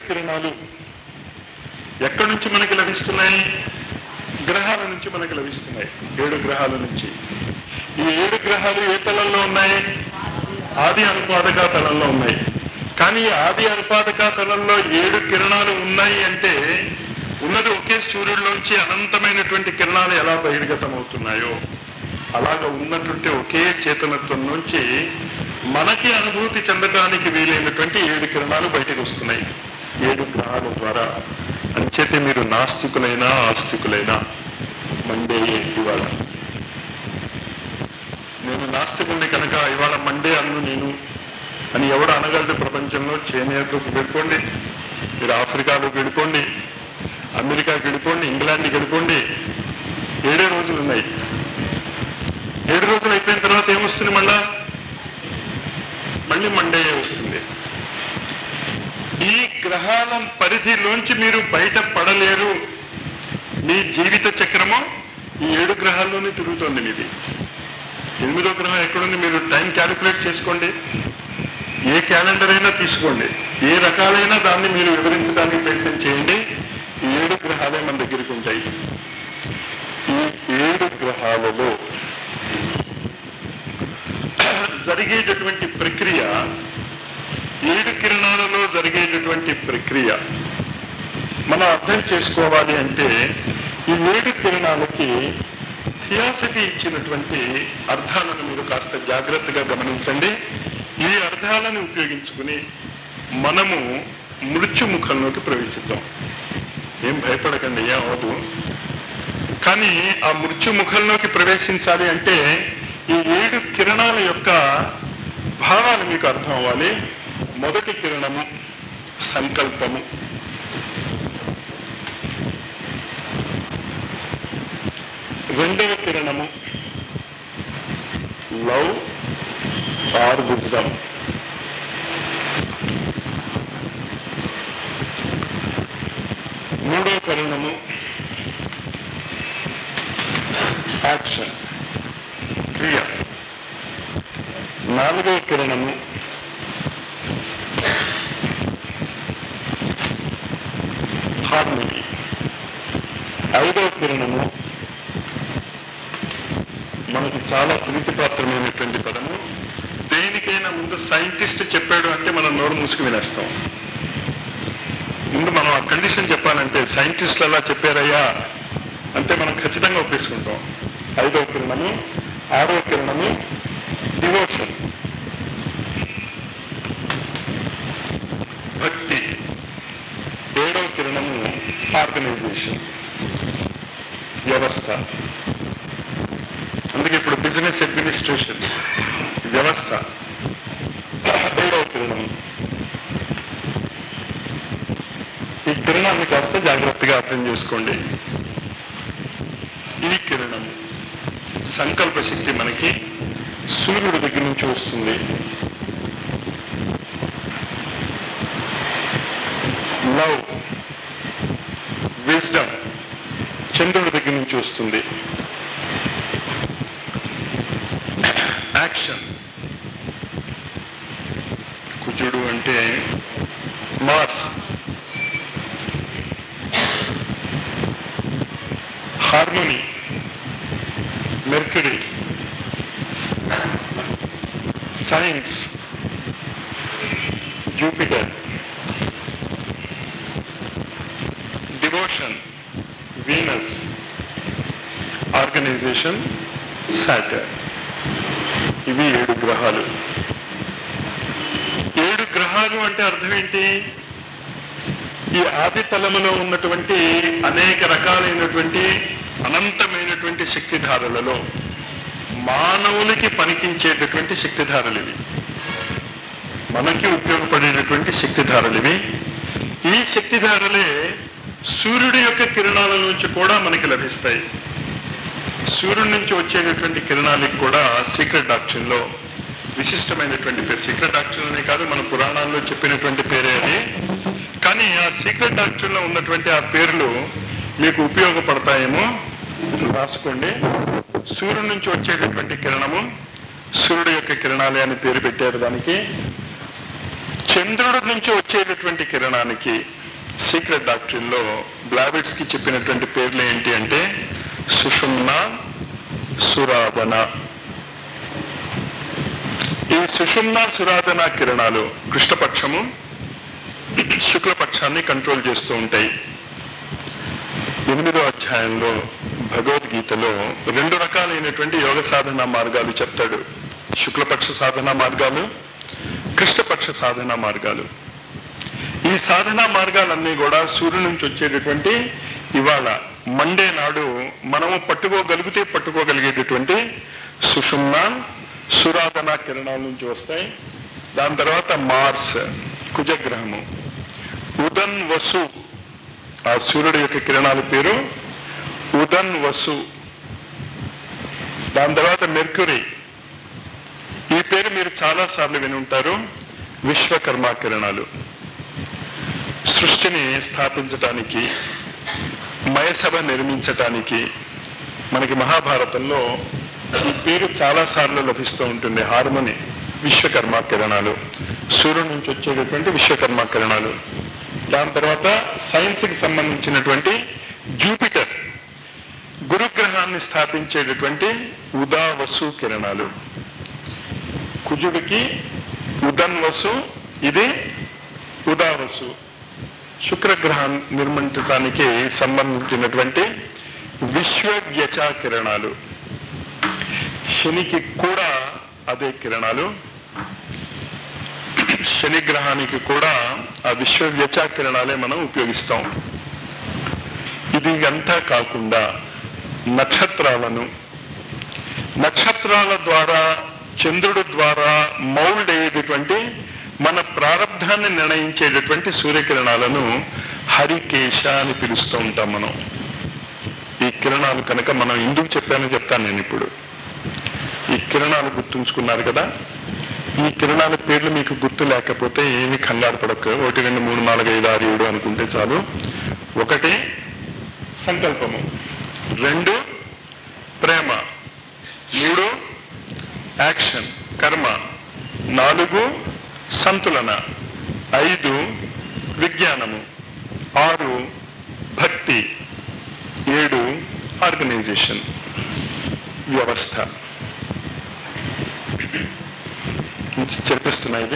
కిరణాలు ఎక్కడి నుంచి మనకి లభిస్తున్నాయి గ్రహాల నుంచి మనకి లభిస్తున్నాయి ఏడు గ్రహాల నుంచి ఈ ఏడు గ్రహాలు ఏ తలంలో ఉన్నాయి ఆది అనుపాదక తలంలో ఉన్నాయి కానీ ఈ ఆది అనుపాదక తలంలో ఏడు కిరణాలు ఉన్నాయి అంటే ఉన్నది ఒకే సూర్యుడిలోంచి అనంతమైనటువంటి కిరణాలు ఎలా బహిర్గతం అవుతున్నాయో అలాగ ఉన్నటువంటి ఒకే చేతనత్వం నుంచి మనకి అనుభూతి చెందడానికి వీలైనటువంటి ఏడు కిరణాలు బయటకు వస్తున్నాయి ఏడు గ్రహాల ద్వారా అంచేతే మీరు నాస్తికులైనా ఆస్తికులైనా మండే ఇవాళ నేను నాస్తికుల్ని కనుక ఇవాళ మండే అన్ను నేను అని ఎవడు అనగలడు ప్రపంచంలో చేనేతకు వెళ్ళిపోండి మీరు ఆఫ్రికాలోకి వెళ్ళిపోండి అమెరికాకి వెళ్ళిపోండి ఇంగ్లాండ్కి వెళ్ళిపోండి ఏడే రోజులు ఉన్నాయి ఏడు రోజులు అయిపోయిన తర్వాత ఏమొస్తుంది మళ్ళా మళ్ళీ మండే వస్తుంది ఈ గ్రహాల పరిధిలోంచి మీరు బయట పడలేరు మీ జీవిత చక్రము ఈ ఏడు గ్రహాల్లోనే తిరుగుతోంది మీది ఎనిమిదో గ్రహం ఎక్కడుంది మీరు టైం క్యాలిక్యులేట్ చేసుకోండి ఏ క్యాలెండర్ అయినా తీసుకోండి ఏ రకాలైనా దాన్ని మీరు వివరించడానికి ప్రయత్నం చేయండి ఈ ఏడు గ్రహాలే మన దగ్గరికి ఉంటాయి ఈ ఏడు గ్రహాలలో జరిగేటటువంటి ప్రక్రియ ఏడు కిరణాలలో జరిగేటటువంటి ప్రక్రియ మనం అర్థం చేసుకోవాలి అంటే ఈ ఏడు కిరణాలకి థియాసఫీ ఇచ్చినటువంటి అర్థాలను మీరు కాస్త జాగ్రత్తగా గమనించండి ఈ అర్థాలను ఉపయోగించుకుని మనము మృత్యుముఖంలోకి ప్రవేశిద్దాం ఏం భయపడకండి ఏం అవదు కానీ ఆ మృత్యుముఖంలోకి ప్రవేశించాలి అంటే ఈ ఏడు కిరణాల యొక్క భావాలు మీకు అర్థం అవ్వాలి మొదటి కిరణము సంకల్పము రెండవ కిరణము లవ్ ఆర్ విజ్డమ్ మూడవ కిరణము యాక్షన్ క్రియ నాలుగవ కిరణము హార్మనీ ఐదవ కిరణము మనకి చాలా ప్రీతిపాత్రమైనటువంటి పదము దేనికైనా ముందు సైంటిస్ట్ చెప్పాడు అంటే మనం నోరు మూసుకు వినేస్తాం ముందు మనం ఆ కండిషన్ చెప్పాలంటే సైంటిస్టులు అలా చెప్పారయ్యా అంటే మనం ఖచ్చితంగా ఒప్పేసుకుంటాం ఐదవ కిరణము ఆరవ కిరణము డివోషన్ భక్తి ఏడవ కిరణము ఆర్గనైజేషన్ వ్యవస్థ అందుకే ఇప్పుడు బిజినెస్ అడ్మినిస్ట్రేషన్ వ్యవస్థ ఏడవ కిరణం ఈ కిరణాన్ని కాస్త జాగ్రత్తగా అర్థం చేసుకోండి ఈ కిరణం సంకల్ప శక్తి మనకి సూర్యుడి దగ్గర నుంచి వస్తుంది లవ్ విజ్డమ్ చంద్రుడి దగ్గర నుంచి వస్తుంది యాక్షన్ కుజుడు అంటే Mars harmony Mercury science Jupiter devotion Venus organisation Saturn ఇవి ఏడు గ్రహాలు ఏడు గ్రహాలు అంటే అర్థం ఏంటి ఈ ఆది తలములో ఉన్నటువంటి అనేక రకాలైనటువంటి అనంతమైనటువంటి శక్తిధారలలో మానవునికి పనికించేటటువంటి శక్తిధారలు ఇవి మనకి ఉపయోగపడేటటువంటి శక్తిధారలు ఇవి ఈ శక్తిధారలే సూర్యుడి యొక్క కిరణాల నుంచి కూడా మనకి లభిస్తాయి సూర్యుడి నుంచి వచ్చేటటువంటి కిరణాలకు కూడా సీక్రెట్ డాక్టర్ లో విశిష్టమైనటువంటి పేరు సీక్రెట్ డాక్టర్ అనే కాదు మన పురాణాల్లో చెప్పినటువంటి పేరే అది కానీ ఆ సీక్రెట్ డాక్టర్ లో ఉన్నటువంటి ఆ పేర్లు మీకు ఉపయోగపడతాయేమో రాసుకోండి సూర్యుడి నుంచి వచ్చేటటువంటి కిరణము సూర్యుడు యొక్క కిరణాలే అని పేరు పెట్టారు దానికి చంద్రుడి నుంచి వచ్చేటటువంటి కిరణానికి సీక్రెట్ డాక్టరీన్ లో బ్లాబిట్స్ కి చెప్పినటువంటి పేర్లు ఏంటి అంటే సుషుమ్న సురాధన ఈ సుషుమ్న సురాధన కిరణాలు కృష్ణపక్షము శుక్లపక్షాన్ని కంట్రోల్ చేస్తూ ఉంటాయి ఎనిమిదో అధ్యాయంలో భగవద్గీతలో రెండు రకాలైనటువంటి యోగ సాధన మార్గాలు చెప్తాడు శుక్లపక్ష సాధన మార్గాలు కృష్ణపక్ష సాధన మార్గాలు ఈ సాధనా మార్గాలన్నీ కూడా సూర్యుడి నుంచి వచ్చేటటువంటి ఇవాళ మండే నాడు మనము పట్టుకోగలిగితే పట్టుకోగలిగేటటువంటి సుషుమ్న సురాధన కిరణాల నుంచి వస్తాయి దాని తర్వాత మార్స్ కుజగ్రహము ఉదన్ వసు ఆ సూర్యుడి యొక్క కిరణాల పేరు ఉదన్ వసు దాని తర్వాత మెర్క్యూరీ ఈ పేరు మీరు చాలా సార్లు విని ఉంటారు విశ్వకర్మ కిరణాలు సృష్టిని స్థాపించటానికి మయసభ నిర్మించటానికి మనకి మహాభారతంలో ఈ పేరు చాలా సార్లు లభిస్తూ ఉంటుంది హార్మోని విశ్వకర్మ కిరణాలు సూర్యుడి నుంచి వచ్చేటటువంటి విశ్వకర్మ కిరణాలు దాని తర్వాత సైన్స్ కి సంబంధించినటువంటి జూపిటర్ గురుగ్రహాన్ని స్థాపించేటటువంటి ఉదావసు కిరణాలు కుజుడికి ఉదన్వసు ఇది ఉదావసు శుక్రగ్రహం నిర్మించడానికి సంబంధించినటువంటి విశ్వవ్యచ కిరణాలు శనికి కూడా అదే కిరణాలు శని గ్రహానికి కూడా ఆ విశ్వవ్యచ కిరణాలే మనం ఉపయోగిస్తాం ఇది అంతా కాకుండా నక్షత్రాలను నక్షత్రాల ద్వారా చంద్రుడు ద్వారా మౌల్డ్ అయ్యేటటువంటి మన ప్రారంధాన్ని నిర్ణయించేటటువంటి సూర్యకిరణాలను హరికేశ అని పిలుస్తూ ఉంటాం మనం ఈ కిరణాలు కనుక మనం ఎందుకు చెప్పానో చెప్తాను నేను ఇప్పుడు ఈ కిరణాలు గుర్తుంచుకున్నారు కదా ఈ కిరణాల పేర్లు మీకు గుర్తు లేకపోతే ఏమి కంగారు పడక ఒకటి రెండు మూడు నాలుగు ఐదు ఆరు ఏడు అనుకుంటే చాలు ఒకటి సంకల్పము రెండు ప్రేమ మూడు యాక్షన్ కర్మ నాలుగు సంతులన ఐదు విజ్ఞానము ఆరు భక్తి ఏడు ఆర్గనైజేషన్ వ్యవస్థ చెప్పిస్తున్నా ఇది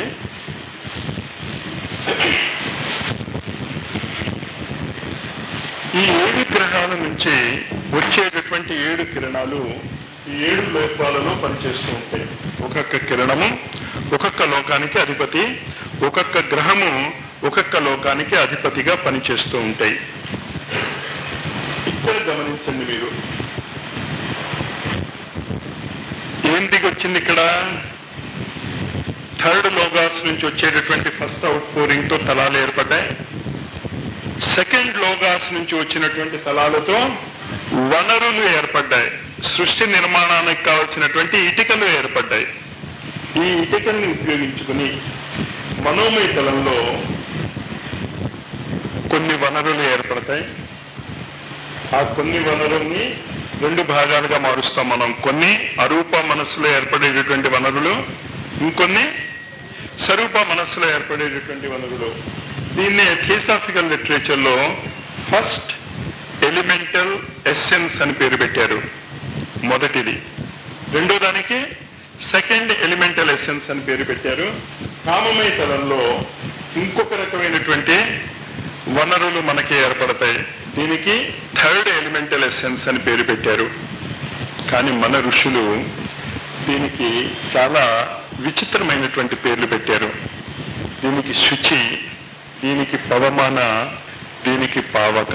ఈ ఏడు గ్రహాల నుంచి వచ్చేటటువంటి ఏడు కిరణాలు ఈ ఏడు లోకాలలో పనిచేస్తూ ఉంటాయి ఒక్కొక్క కిరణము ఒక్కొక్క లోకానికి అధిపతి ఒక్కొక్క గ్రహము ఒక్కొక్క లోకానికి అధిపతిగా పనిచేస్తూ ఉంటాయి ఇక్కడ గమనించండి మీరు ఏం దిగొచ్చింది ఇక్కడ థర్డ్ లోగాస్ నుంచి వచ్చేటటువంటి ఫస్ట్ అవుట్ పోరింగ్ తో తలాలు ఏర్పడ్డాయి సెకండ్ లోగాస్ నుంచి వచ్చినటువంటి తలాలతో వనరులు ఏర్పడ్డాయి సృష్టి నిర్మాణానికి కావలసినటువంటి ఇటుకలు ఏర్పడ్డాయి ఈ ఇటుకల్ని ఉపయోగించుకుని మనోమయ తలంలో కొన్ని వనరులు ఏర్పడతాయి ఆ కొన్ని వనరుల్ని రెండు భాగాలుగా మారుస్తాం మనం కొన్ని అరూప మనస్సులో ఏర్పడేటటువంటి వనరులు ఇంకొన్ని స్వరూప మనస్సులో ఏర్పడేటటువంటి వనరులు దీన్ని థియోసాఫికల్ లిటరేచర్ లో ఫస్ట్ ఎలిమెంటల్ ఎస్సెన్స్ అని పేరు పెట్టారు మొదటిది రెండో దానికి సెకండ్ ఎలిమెంటల్ ఎసెన్స్ అని పేరు పెట్టారు కామమయ తలంలో ఇంకొక రకమైనటువంటి వనరులు మనకి ఏర్పడతాయి దీనికి థర్డ్ ఎలిమెంటల్ ఎసెన్స్ అని పేరు పెట్టారు కానీ మన ఋషులు దీనికి చాలా విచిత్రమైనటువంటి పేర్లు పెట్టారు దీనికి శుచి దీనికి పవమాన దీనికి పావక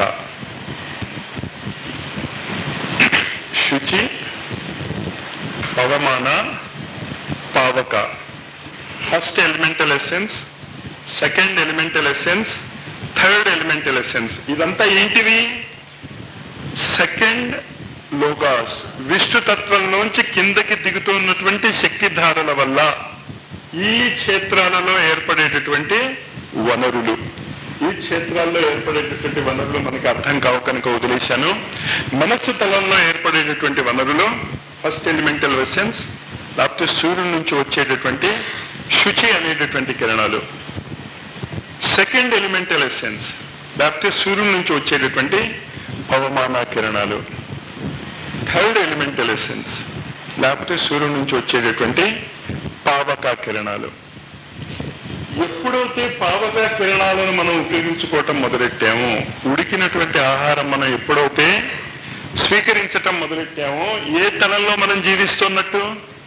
శుచి పవమాన పావక first elemental essence second elemental essence third elemental essence ఇదంతా ఏంటివి సెకండ్ లోగాస్ విష్ణు తత్వంలోంచి కిందకి దిగుతున్నటువంటి శక్తి ధారల వల్ల ఈ క్షేత్రాలలో ఏర్పడేటటువంటి వనరులు ఈ క్షేత్రాల్లో ఏర్పడేటటువంటి వనరులు మనకి అర్థం కావు కనుక వదిలేశాను మనస్సు తలంలో ఏర్పడేటటువంటి వనరులు ఫస్ట్ ఎలిమెంటల్ వెసెన్స్ లేకపోతే సూర్యుడి నుంచి వచ్చేటటువంటి శుచి అనేటటువంటి కిరణాలు సెకండ్ ఎలిమెంటల్ ఎసెన్స్ లేకపోతే సూర్యుడి నుంచి వచ్చేటటువంటి పవమాన కిరణాలు థర్డ్ ఎలిమెంటల్ ఎసెన్స్ లేకపోతే సూర్యుడి నుంచి వచ్చేటటువంటి పావక కిరణాలు ఎప్పుడైతే పావక కిరణాలను మనం ఉపయోగించుకోవటం మొదలెట్టామో ఉడికినటువంటి ఆహారం మనం ఎప్పుడైతే స్వీకరించటం మొదలెట్టామో ఏ తలంలో మనం జీవిస్తున్నట్టు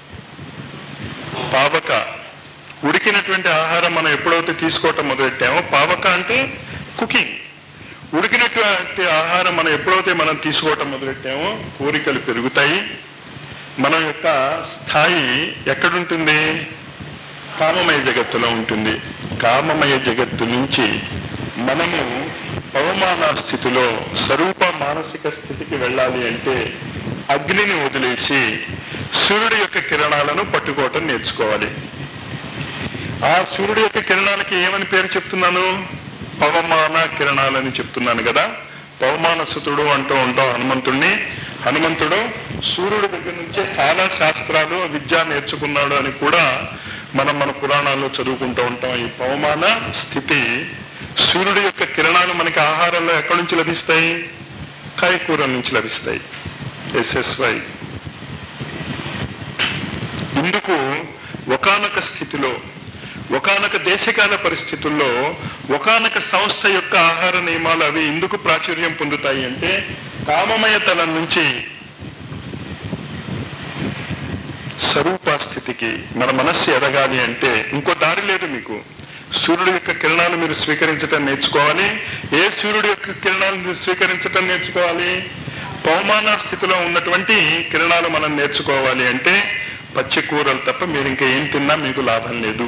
పావక ఉడికినటువంటి ఆహారం మనం ఎప్పుడైతే తీసుకోవటం మొదలెట్టామో పావక అంటే కుకింగ్ ఉడికినటువంటి ఆహారం మనం ఎప్పుడైతే మనం తీసుకోవటం మొదలెట్టామో కోరికలు పెరుగుతాయి మన యొక్క స్థాయి ఎక్కడుంటుంది కామమయ జగత్తులో ఉంటుంది కామమయ జగత్తు నుంచి మనము పవమాన స్థితిలో స్వరూప మానసిక స్థితికి వెళ్ళాలి అంటే అగ్నిని వదిలేసి సూర్యుడి యొక్క కిరణాలను పట్టుకోవటం నేర్చుకోవాలి ఆ సూర్యుడి యొక్క కిరణాలకి ఏమని పేరు చెప్తున్నాను పవమాన కిరణాలని చెప్తున్నాను కదా పవమాన సుతుడు అంటూ ఉంటాం హనుమంతుణ్ణి హనుమంతుడు సూర్యుడి దగ్గర నుంచే చాలా శాస్త్రాలు విద్య నేర్చుకున్నాడు అని కూడా మనం మన పురాణాల్లో చదువుకుంటూ ఉంటాం ఈ పవమాన స్థితి సూర్యుడి యొక్క కిరణాలు మనకి ఆహారంలో ఎక్కడి నుంచి లభిస్తాయి కాయకూరల నుంచి లభిస్తాయి ఎస్ఎస్వై ఇందుకు ఒకానొక స్థితిలో ఒకానొక దేశకాల పరిస్థితుల్లో ఒకానొక సంస్థ యొక్క ఆహార నియమాలు అవి ఎందుకు ప్రాచుర్యం పొందుతాయి అంటే కామమయ తలం నుంచి స్వరూప స్థితికి మన మనస్సు ఎదగాలి అంటే ఇంకో దారి లేదు మీకు సూర్యుడి యొక్క కిరణాలు మీరు స్వీకరించటం నేర్చుకోవాలి ఏ సూర్యుడి యొక్క కిరణాలు మీరు స్వీకరించటం నేర్చుకోవాలి పవమాన స్థితిలో ఉన్నటువంటి కిరణాలు మనం నేర్చుకోవాలి అంటే పచ్చి కూరలు తప్ప మీరు ఇంకా ఏం తిన్నా మీకు లాభం లేదు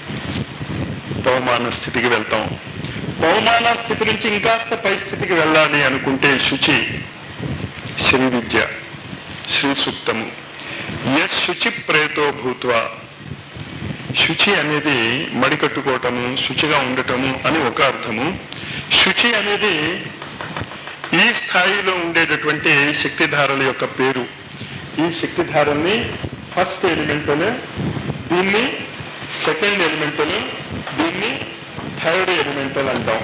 పవమాన స్థితికి వెళ్తాం పవమాన స్థితి నుంచి ఇంకాస్త పై స్థితికి వెళ్ళాలి అనుకుంటే శుచి శ్రీ విద్య శ్రీ సూక్తము యశ్ శుచి ప్రేతో భూత్వ శుచి అనేది మడికట్టుకోవటము శుచిగా ఉండటము అని ఒక అర్థము శుచి అనేది ఈ స్థాయిలో ఉండేటటువంటి శక్తిధారల యొక్క పేరు ఈ శక్తిధారల్ని ఫస్ట్ ఎలిమెంటల్ దీన్ని సెకండ్ ఎలిమెంటల్ దీన్ని థర్డ్ ఎలిమెంటల్ అంటాం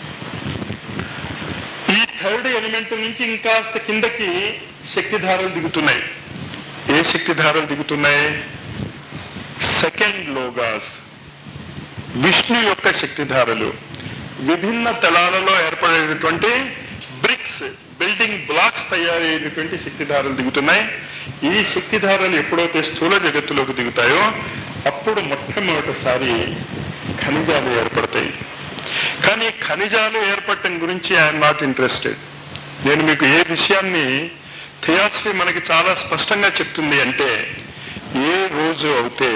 ఈ థర్డ్ ఎలిమెంట్ నుంచి ఇంకాస్త కిందకి శక్తిధారలు దిగుతున్నాయి ఏ శక్తిధారలు దిగుతున్నాయి సెకండ్ లోగాస్ విష్ణు యొక్క శక్తిధారలు విభిన్న తలాలలో ఏర్పడేటటువంటి బ్రిక్స్ బిల్డింగ్ బ్లాక్స్ తయారయ్యేటటువంటి శక్తిధారలు దిగుతున్నాయి ఈ శక్తిధారలు ఎప్పుడైతే స్థూల జగత్తులోకి దిగుతాయో అప్పుడు మొట్టమొదటిసారి ఖనిజాలు ఏర్పడతాయి కానీ ఖనిజాలు ఏర్పడటం గురించి ఐఎమ్ నాట్ ఇంట్రెస్టెడ్ నేను మీకు ఏ విషయాన్ని థియాసఫీ మనకి చాలా స్పష్టంగా చెప్తుంది అంటే ఏ రోజు అయితే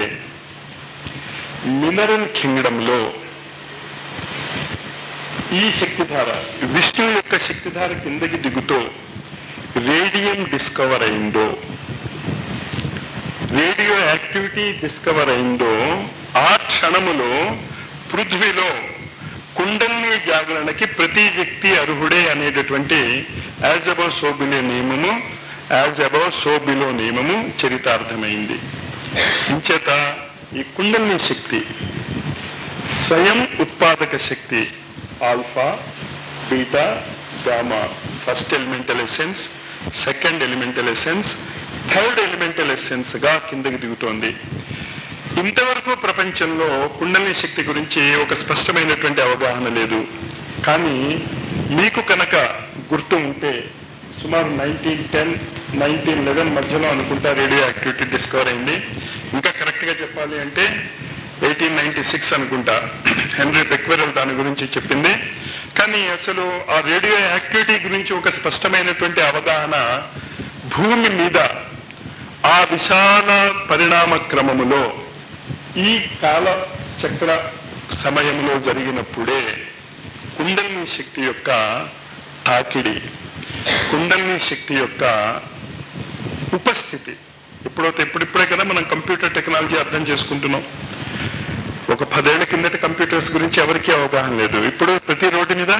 మినరల్ కింగ్డంలో ఈ శక్తిధార విష్ణు యొక్క శక్తిధార కిందకి దిగుతూ రేడియం డిస్కవర్ అయిందో రేడియో యాక్టివిటీ డిస్కవర్ అయిందో ఆ క్షణములో పృథ్వీలో కుండల్ని జాగరణకి ప్రతి వ్యక్తి అర్హుడే అనేటటువంటి యాజ్ అబౌవ్ సోబిలే నియమము యాజ్ అబౌవ్ సోబిలో నియమము చరితార్థమైంది ఇంచేత ఈ కుండల్ని శక్తి స్వయం ఉత్పాదక శక్తి alpha beta gamma first elemental essence second elemental essence third elemental essence గా కిందకి దిగుతోంది ఇంతవరకు ప్రపంచంలో కుండలి శక్తి గురించి ఒక స్పష్టమైనటువంటి అవగాహన లేదు కానీ మీకు కనుక గుర్తు ఉంటే సుమారు నైన్టీన్ టెన్ నైన్టీన్ లెవెన్ మధ్యలో అనుకుంటా రేడియో యాక్టివిటీ డిస్కవర్ అయింది ఇంకా కరెక్ట్ గా చెప్పాలి అంటే ఎయిటీన్ నైన్టీ సిక్స్ అనుకుంటా హెన్రీ బెక్వెరల్ దాని గురించి చెప్పింది కానీ అసలు ఆ రేడియో యాక్టివిటీ గురించి ఒక స్పష్టమైనటువంటి అవగాహన భూమి మీద ఆ విశాల పరిణామ క్రమములో ఈ కాల చక్ర సమయంలో జరిగినప్పుడే కుండలిని శక్తి యొక్క తాకిడి కుండలిని శక్తి యొక్క ఉపస్థితి ఎప్పుడైతే ఇప్పుడిప్పుడే కదా మనం కంప్యూటర్ టెక్నాలజీ అర్థం చేసుకుంటున్నాం ఒక పదేళ్ల కిందట కంప్యూటర్స్ గురించి ఎవరికీ అవగాహన లేదు ఇప్పుడు ప్రతి రోడ్డు మీద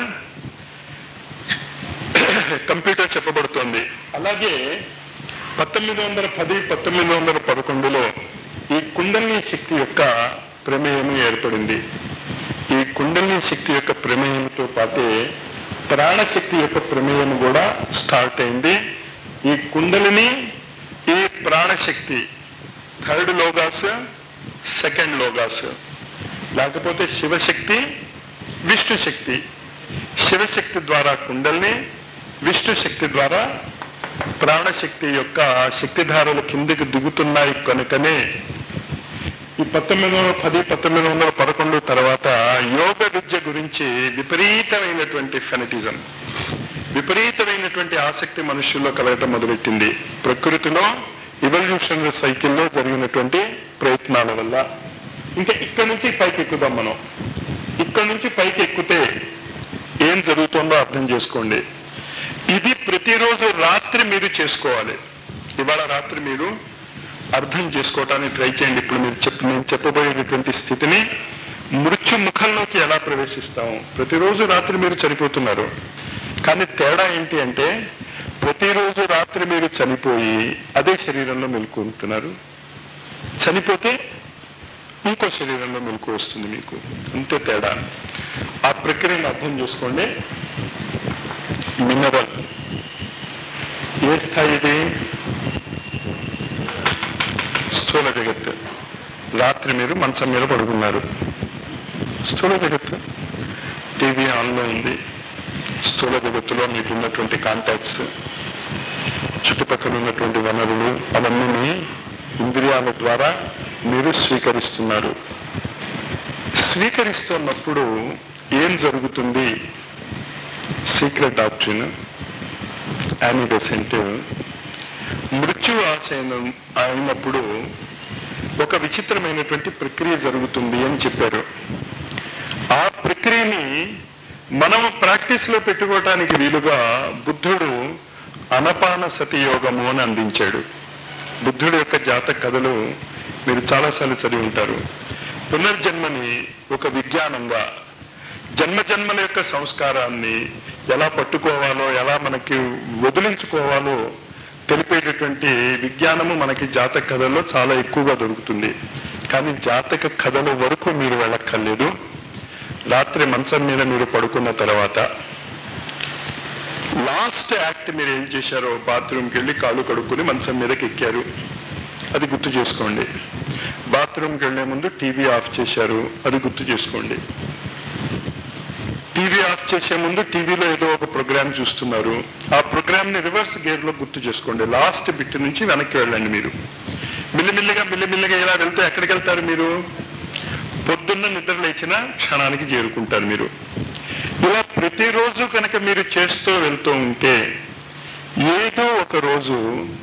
కంప్యూటర్ చెప్పబడుతోంది అలాగే పంతొమ్మిది వందల పది పంతొమ్మిది వందల పదకొండులో ఈ కుండలిని శక్తి యొక్క ప్రమేయం ఏర్పడింది ఈ కుండలిని శక్తి యొక్క ప్రమేయంతో పాటే ప్రాణశక్తి యొక్క ప్రమేయం కూడా స్టార్ట్ అయింది ఈ కుండలిని ఈ ప్రాణశక్తి థర్డ్ లోగాస్ సెకండ్ లోగాస్ లేకపోతే శివశక్తి విష్ణు శక్తి శివశక్తి ద్వారా కుండల్ని విష్ణు శక్తి ద్వారా ప్రాణశక్తి యొక్క శక్తిధారలు కిందికి దిగుతున్నాయి కనుకనే ఈ పంతొమ్మిది వందల పది పంతొమ్మిది వందల పదకొండు తర్వాత యోగ విద్య గురించి విపరీతమైనటువంటి ఫెనటిజం విపరీతమైనటువంటి ఆసక్తి మనుషుల్లో కలగటం మొదలెట్టింది ప్రకృతిలో ఇవల్యూషనరీ సైకిల్లో జరిగినటువంటి ప్రయత్నాల వల్ల ఇంకా ఇక్కడ నుంచి పైకి ఎక్కుదాం మనం ఇక్కడ నుంచి పైకి ఎక్కితే ఏం జరుగుతుందో అర్థం చేసుకోండి ఇది ప్రతిరోజు రాత్రి మీరు చేసుకోవాలి ఇవాళ రాత్రి మీరు అర్థం చేసుకోవటానికి ట్రై చేయండి ఇప్పుడు మీరు చెప్ప నేను చెప్పబోయేటటువంటి స్థితిని మృత్యు ముఖంలోకి ఎలా ప్రవేశిస్తాము ప్రతిరోజు రాత్రి మీరు చనిపోతున్నారు కానీ తేడా ఏంటి అంటే ప్రతిరోజు రాత్రి మీరు చనిపోయి అదే శరీరంలో మెలుకుంటున్నారు చనిపోతే ఇంకో శరీరంలో మెలకు వస్తుంది మీకు అంతే తేడా ఆ ప్రక్రియను అర్థం చేసుకోండి మినరల్ ఏ స్థాయి ఇది స్థూల జగత్తు రాత్రి మీరు మంచం మీద పడుకున్నారు స్థూల జగత్తు టీవీ ఆన్లో ఉంది స్థూల జగత్తులో మీకు ఉన్నటువంటి కాంటాక్ట్స్ చుట్టుపక్కల ఉన్నటువంటి వనరులు అవన్నీ మీ ఇంద్రియాల ద్వారా మీరు స్వీకరిస్తున్నారు స్వీకరిస్తున్నప్పుడు ఏం జరుగుతుంది సీక్రెట్ డాక్టరీన్ యానిడెసెంట్ మృత్యు ఆశయం అయినప్పుడు ఒక విచిత్రమైనటువంటి ప్రక్రియ జరుగుతుంది అని చెప్పారు ఆ ప్రక్రియని మనం ప్రాక్టీస్ లో పెట్టుకోవటానికి వీలుగా బుద్ధుడు అనపాన సతి యోగము అని అందించాడు బుద్ధుడి యొక్క జాతక కథలు మీరు చాలాసార్లు చదివి ఉంటారు పునర్జన్మని ఒక విజ్ఞానంగా జన్మ జన్మల యొక్క సంస్కారాన్ని ఎలా పట్టుకోవాలో ఎలా మనకి వదిలించుకోవాలో తెలిపేటటువంటి విజ్ఞానము మనకి జాతక కథల్లో చాలా ఎక్కువగా దొరుకుతుంది కానీ జాతక కథల వరకు మీరు వెళ్ళక్కర్లేదు రాత్రి మంచం మీద మీరు పడుకున్న తర్వాత లాస్ట్ యాక్ట్ మీరు ఏం చేశారో బాత్రూమ్కి వెళ్ళి కాళ్ళు కడుక్కుని మంచం మీదకి ఎక్కారు అది గుర్తు చేసుకోండి బాత్రూమ్కి వెళ్లే ముందు టీవీ ఆఫ్ చేశారు అది గుర్తు చేసుకోండి టీవీ ఆఫ్ చేసే ముందు టీవీలో ఏదో ఒక ప్రోగ్రామ్ చూస్తున్నారు ఆ ప్రోగ్రామ్ ని రివర్స్ గేర్ లో గుర్తు చేసుకోండి లాస్ట్ బిట్ నుంచి వెనక్కి వెళ్ళండి మీరు మిల్లిమిల్లిగా మిల్లిమిల్లిగా ఇలా వెళ్తే ఎక్కడికి వెళ్తారు మీరు పొద్దున్న నిద్ర లేచిన క్షణానికి చేరుకుంటారు మీరు ఇలా ప్రతిరోజు కనుక మీరు చేస్తూ వెళ్తూ ఉంటే ఏదో ఒక రోజు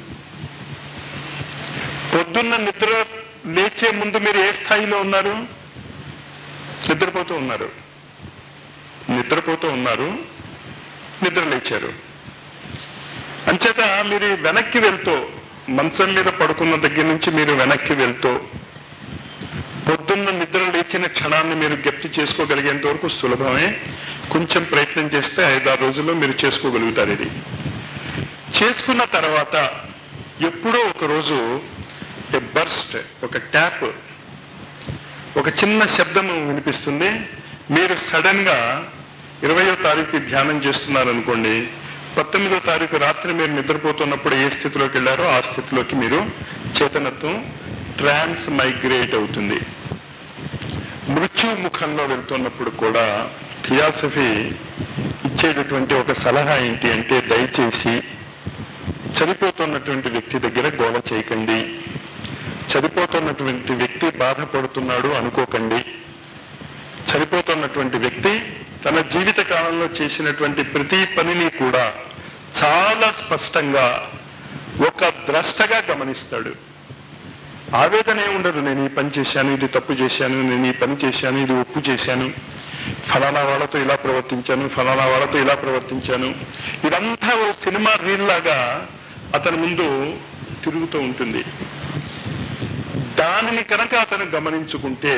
పొద్దున్న నిద్ర లేచే ముందు మీరు ఏ స్థాయిలో ఉన్నారు నిద్రపోతూ ఉన్నారు నిద్రపోతూ ఉన్నారు నిద్ర లేచారు అంచేత మీరు వెనక్కి వెళ్తూ మంచం మీద పడుకున్న దగ్గర నుంచి మీరు వెనక్కి వెళ్తూ పొద్దున్న నిద్ర లేచిన క్షణాన్ని మీరు గట్టి చేసుకోగలిగేంత వరకు సులభమే కొంచెం ప్రయత్నం చేస్తే ఐదారు రోజుల్లో మీరు చేసుకోగలుగుతారు ఇది చేసుకున్న తర్వాత ఎప్పుడో ఒక రోజు బర్స్ట్ ఒక ట్యాప్ ఒక చిన్న శబ్దము వినిపిస్తుంది మీరు సడన్ గా ఇరవయో తారీఖు ధ్యానం చేస్తున్నారు అనుకోండి పంతొమ్మిదో తారీఖు రాత్రి మీరు నిద్రపోతున్నప్పుడు ఏ స్థితిలోకి వెళ్ళారో ఆ స్థితిలోకి మీరు చేతనత్వం ట్రాన్స్ మైగ్రేట్ అవుతుంది మృత్యు ముఖంలో వెళ్తున్నప్పుడు కూడా థియాసఫీ ఇచ్చేటటువంటి ఒక సలహా ఏంటి అంటే దయచేసి చనిపోతున్నటువంటి వ్యక్తి దగ్గర గోల చేయకండి చనిపోతున్నటువంటి వ్యక్తి బాధపడుతున్నాడు అనుకోకండి చనిపోతున్నటువంటి వ్యక్తి తన జీవిత కాలంలో చేసినటువంటి ప్రతి పనిని కూడా చాలా స్పష్టంగా ఒక ద్రష్టగా గమనిస్తాడు ఆవేదన ఏ ఉండదు నేను ఈ పని చేశాను ఇది తప్పు చేశాను నేను ఈ పని చేశాను ఇది ఒప్పు చేశాను ఫలానా వాళ్ళతో ఇలా ప్రవర్తించాను ఫలానా వాళ్ళతో ఇలా ప్రవర్తించాను ఇదంతా ఓ సినిమా రీల్ లాగా అతని ముందు తిరుగుతూ ఉంటుంది దానిని కనుక అతను గమనించుకుంటే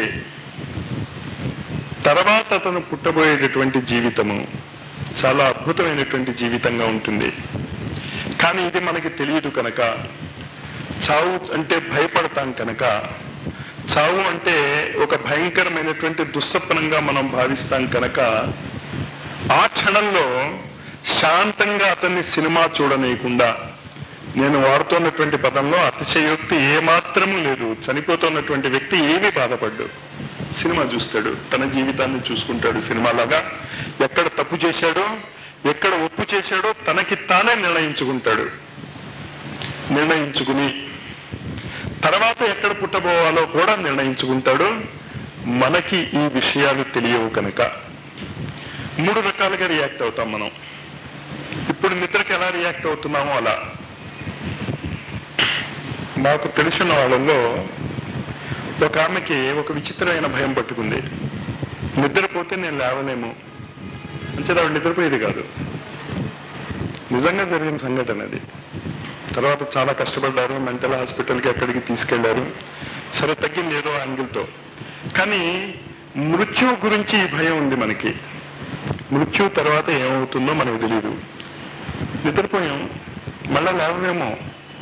తర్వాత అతను పుట్టబోయేటటువంటి జీవితము చాలా అద్భుతమైనటువంటి జీవితంగా ఉంటుంది కానీ ఇది మనకి తెలియదు కనుక చావు అంటే భయపడతాం కనుక చావు అంటే ఒక భయంకరమైనటువంటి దుస్సప్నంగా మనం భావిస్తాం కనుక ఆ క్షణంలో శాంతంగా అతన్ని సినిమా చూడనీయకుండా నేను వాడుతున్నటువంటి పదంలో అతిశయోక్తి ఏమాత్రము లేదు చనిపోతున్నటువంటి వ్యక్తి ఏమీ బాధపడ్డు సినిమా చూస్తాడు తన జీవితాన్ని చూసుకుంటాడు సినిమాలాగా ఎక్కడ తప్పు చేశాడో ఎక్కడ ఒప్పు చేశాడో తనకి తానే నిర్ణయించుకుంటాడు నిర్ణయించుకుని తర్వాత ఎక్కడ పుట్టబోవాలో కూడా నిర్ణయించుకుంటాడు మనకి ఈ విషయాలు తెలియవు కనుక మూడు రకాలుగా రియాక్ట్ అవుతాం మనం ఇప్పుడు నిద్రకి ఎలా రియాక్ట్ అవుతున్నామో అలా నాకు తెలిసిన వాళ్ళల్లో ఒక ఆమెకి ఒక విచిత్రమైన భయం పట్టుకుంది నిద్రపోతే నేను లేవలేము అంటే ఆవిడ నిద్రపోయేది కాదు నిజంగా జరిగిన సంఘటన అది తర్వాత చాలా కష్టపడ్డారు మెంటల్ హాస్పిటల్కి ఎక్కడికి తీసుకెళ్లారు సరే తగ్గింది ఏదో యాంగిల్తో కానీ మృత్యువు గురించి ఈ భయం ఉంది మనకి మృత్యు తర్వాత ఏమవుతుందో మనకు తెలియదు నిద్రపోయాం మళ్ళా లేవవేమో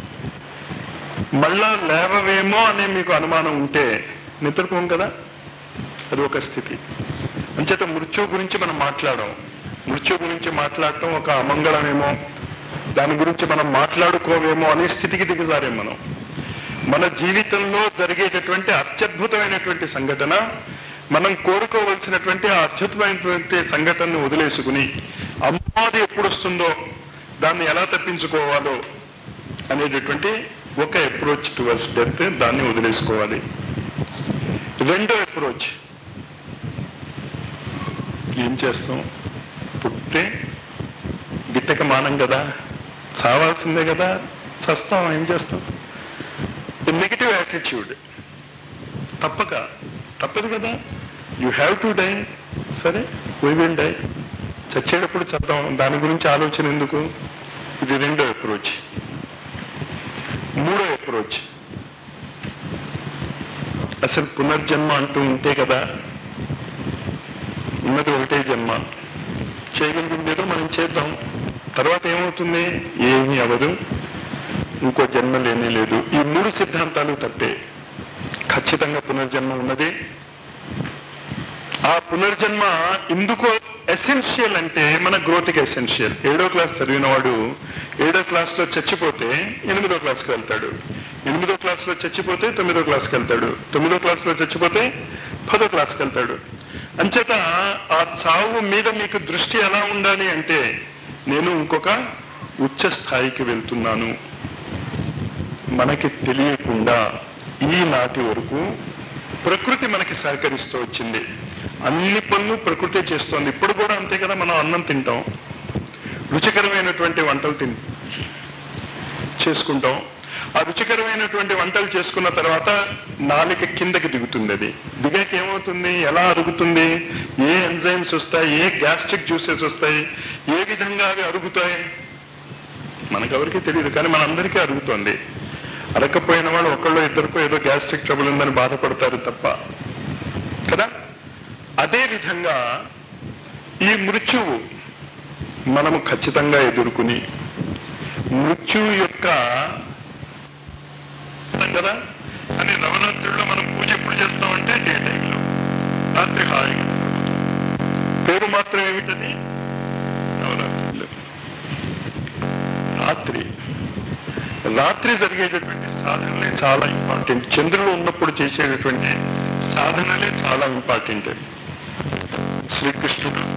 మళ్ళా లేవవేమో అనే మీకు అనుమానం ఉంటే నిద్రపోం కదా అది ఒక స్థితి అంచేత మృత్యు గురించి మనం మాట్లాడడం మృత్యు గురించి మాట్లాడటం ఒక అమంగళమేమో దాని గురించి మనం మాట్లాడుకోవేమో అనే స్థితికి దిగజారేం మనం మన జీవితంలో జరిగేటటువంటి అత్యద్భుతమైనటువంటి సంఘటన మనం కోరుకోవలసినటువంటి ఆ అద్భుతమైనటువంటి సంఘటనను వదిలేసుకుని అమ్మాది ఎప్పుడు వస్తుందో దాన్ని ఎలా తప్పించుకోవాలో అనేటటువంటి ఒక అప్రోచ్ టువర్డ్స్ డెత్ దాన్ని వదిలేసుకోవాలి రెండో అప్రోచ్ ఏం చేస్తాం పుట్టే గిట్టక మానం కదా చావాల్సిందే కదా చస్తాం ఏం చేస్తాం నెగిటివ్ యాటిట్యూడ్ తప్పక తప్పదు కదా యూ హ్యావ్ టు డై సరే వీ విల్ డై చచ్చేటప్పుడు చద్దాం దాని గురించి ఆలోచన ఎందుకు ఇది రెండో అప్రోచ్ మూడో అప్రోచ్ అసలు పునర్జన్మ అంటూ ఉంటే కదా ఉన్నది ఒకటే జన్మ చేయగలిగింది ఏదో మనం చేద్దాం తర్వాత ఏమవుతుంది ఏమీ అవ్వదు ఇంకో జన్మ లేనే లేదు ఈ మూడు సిద్ధాంతాలు తప్పే ఖచ్చితంగా పునర్జన్మ ఉన్నది ఆ పునర్జన్మ ఎందుకో ఎసెన్షియల్ అంటే మన గ్రోత్కి ఎసెన్షియల్ ఏడో క్లాస్ చదివిన వాడు ఏడో క్లాస్ లో చచ్చిపోతే ఎనిమిదో క్లాస్కి వెళ్తాడు ఎనిమిదో క్లాస్ లో చచ్చిపోతే తొమ్మిదో క్లాస్కి వెళ్తాడు తొమ్మిదో క్లాస్ లో చచ్చిపోతే పదో క్లాస్కి వెళ్తాడు అంచేత ఆ చావు మీద మీకు దృష్టి ఎలా ఉండాలి అంటే నేను ఇంకొక ఉచ్చ స్థాయికి వెళ్తున్నాను మనకి తెలియకుండా ఈనాటి వరకు ప్రకృతి మనకి సహకరిస్తూ వచ్చింది అన్ని పనులు ప్రకృతి చేస్తోంది ఇప్పుడు కూడా అంతే కదా మనం అన్నం తింటాం రుచికరమైనటువంటి వంటలు తిన్ చేసుకుంటాం ఆ రుచికరమైనటువంటి వంటలు చేసుకున్న తర్వాత నాలిక కిందకి దిగుతుంది అది దిగాక ఏమవుతుంది ఎలా అరుగుతుంది ఏ ఎంజైమ్స్ వస్తాయి ఏ గ్యాస్ట్రిక్ జ్యూసెస్ వస్తాయి ఏ విధంగా అవి అరుగుతాయి మనకెవరికి తెలియదు కానీ మనందరికీ అరుగుతోంది అరకపోయిన వాళ్ళు ఒకళ్ళు ఇద్దరికో ఏదో గ్యాస్ట్రిక్ ట్రబుల్ ఉందని బాధపడతారు తప్ప కదా అదే విధంగా ఈ మృత్యువు మనము ఖచ్చితంగా ఎదుర్కొని మృత్యువు యొక్క కదా అని నవరాత్రుల్లో మనం పూజ ఎప్పుడు చేస్తామంటే డే టైంలో రాత్రి హాయిగా పేరు మాత్రం ఏమిటది నవరాత్రులు రాత్రి రాత్రి జరిగేటటువంటి సాధనలే చాలా ఇంపార్టెంట్ చంద్రుడు ఉన్నప్పుడు చేసేటటువంటి సాధనలే చాలా ఇంపార్టెంట్ శ్రీకృష్ణుడు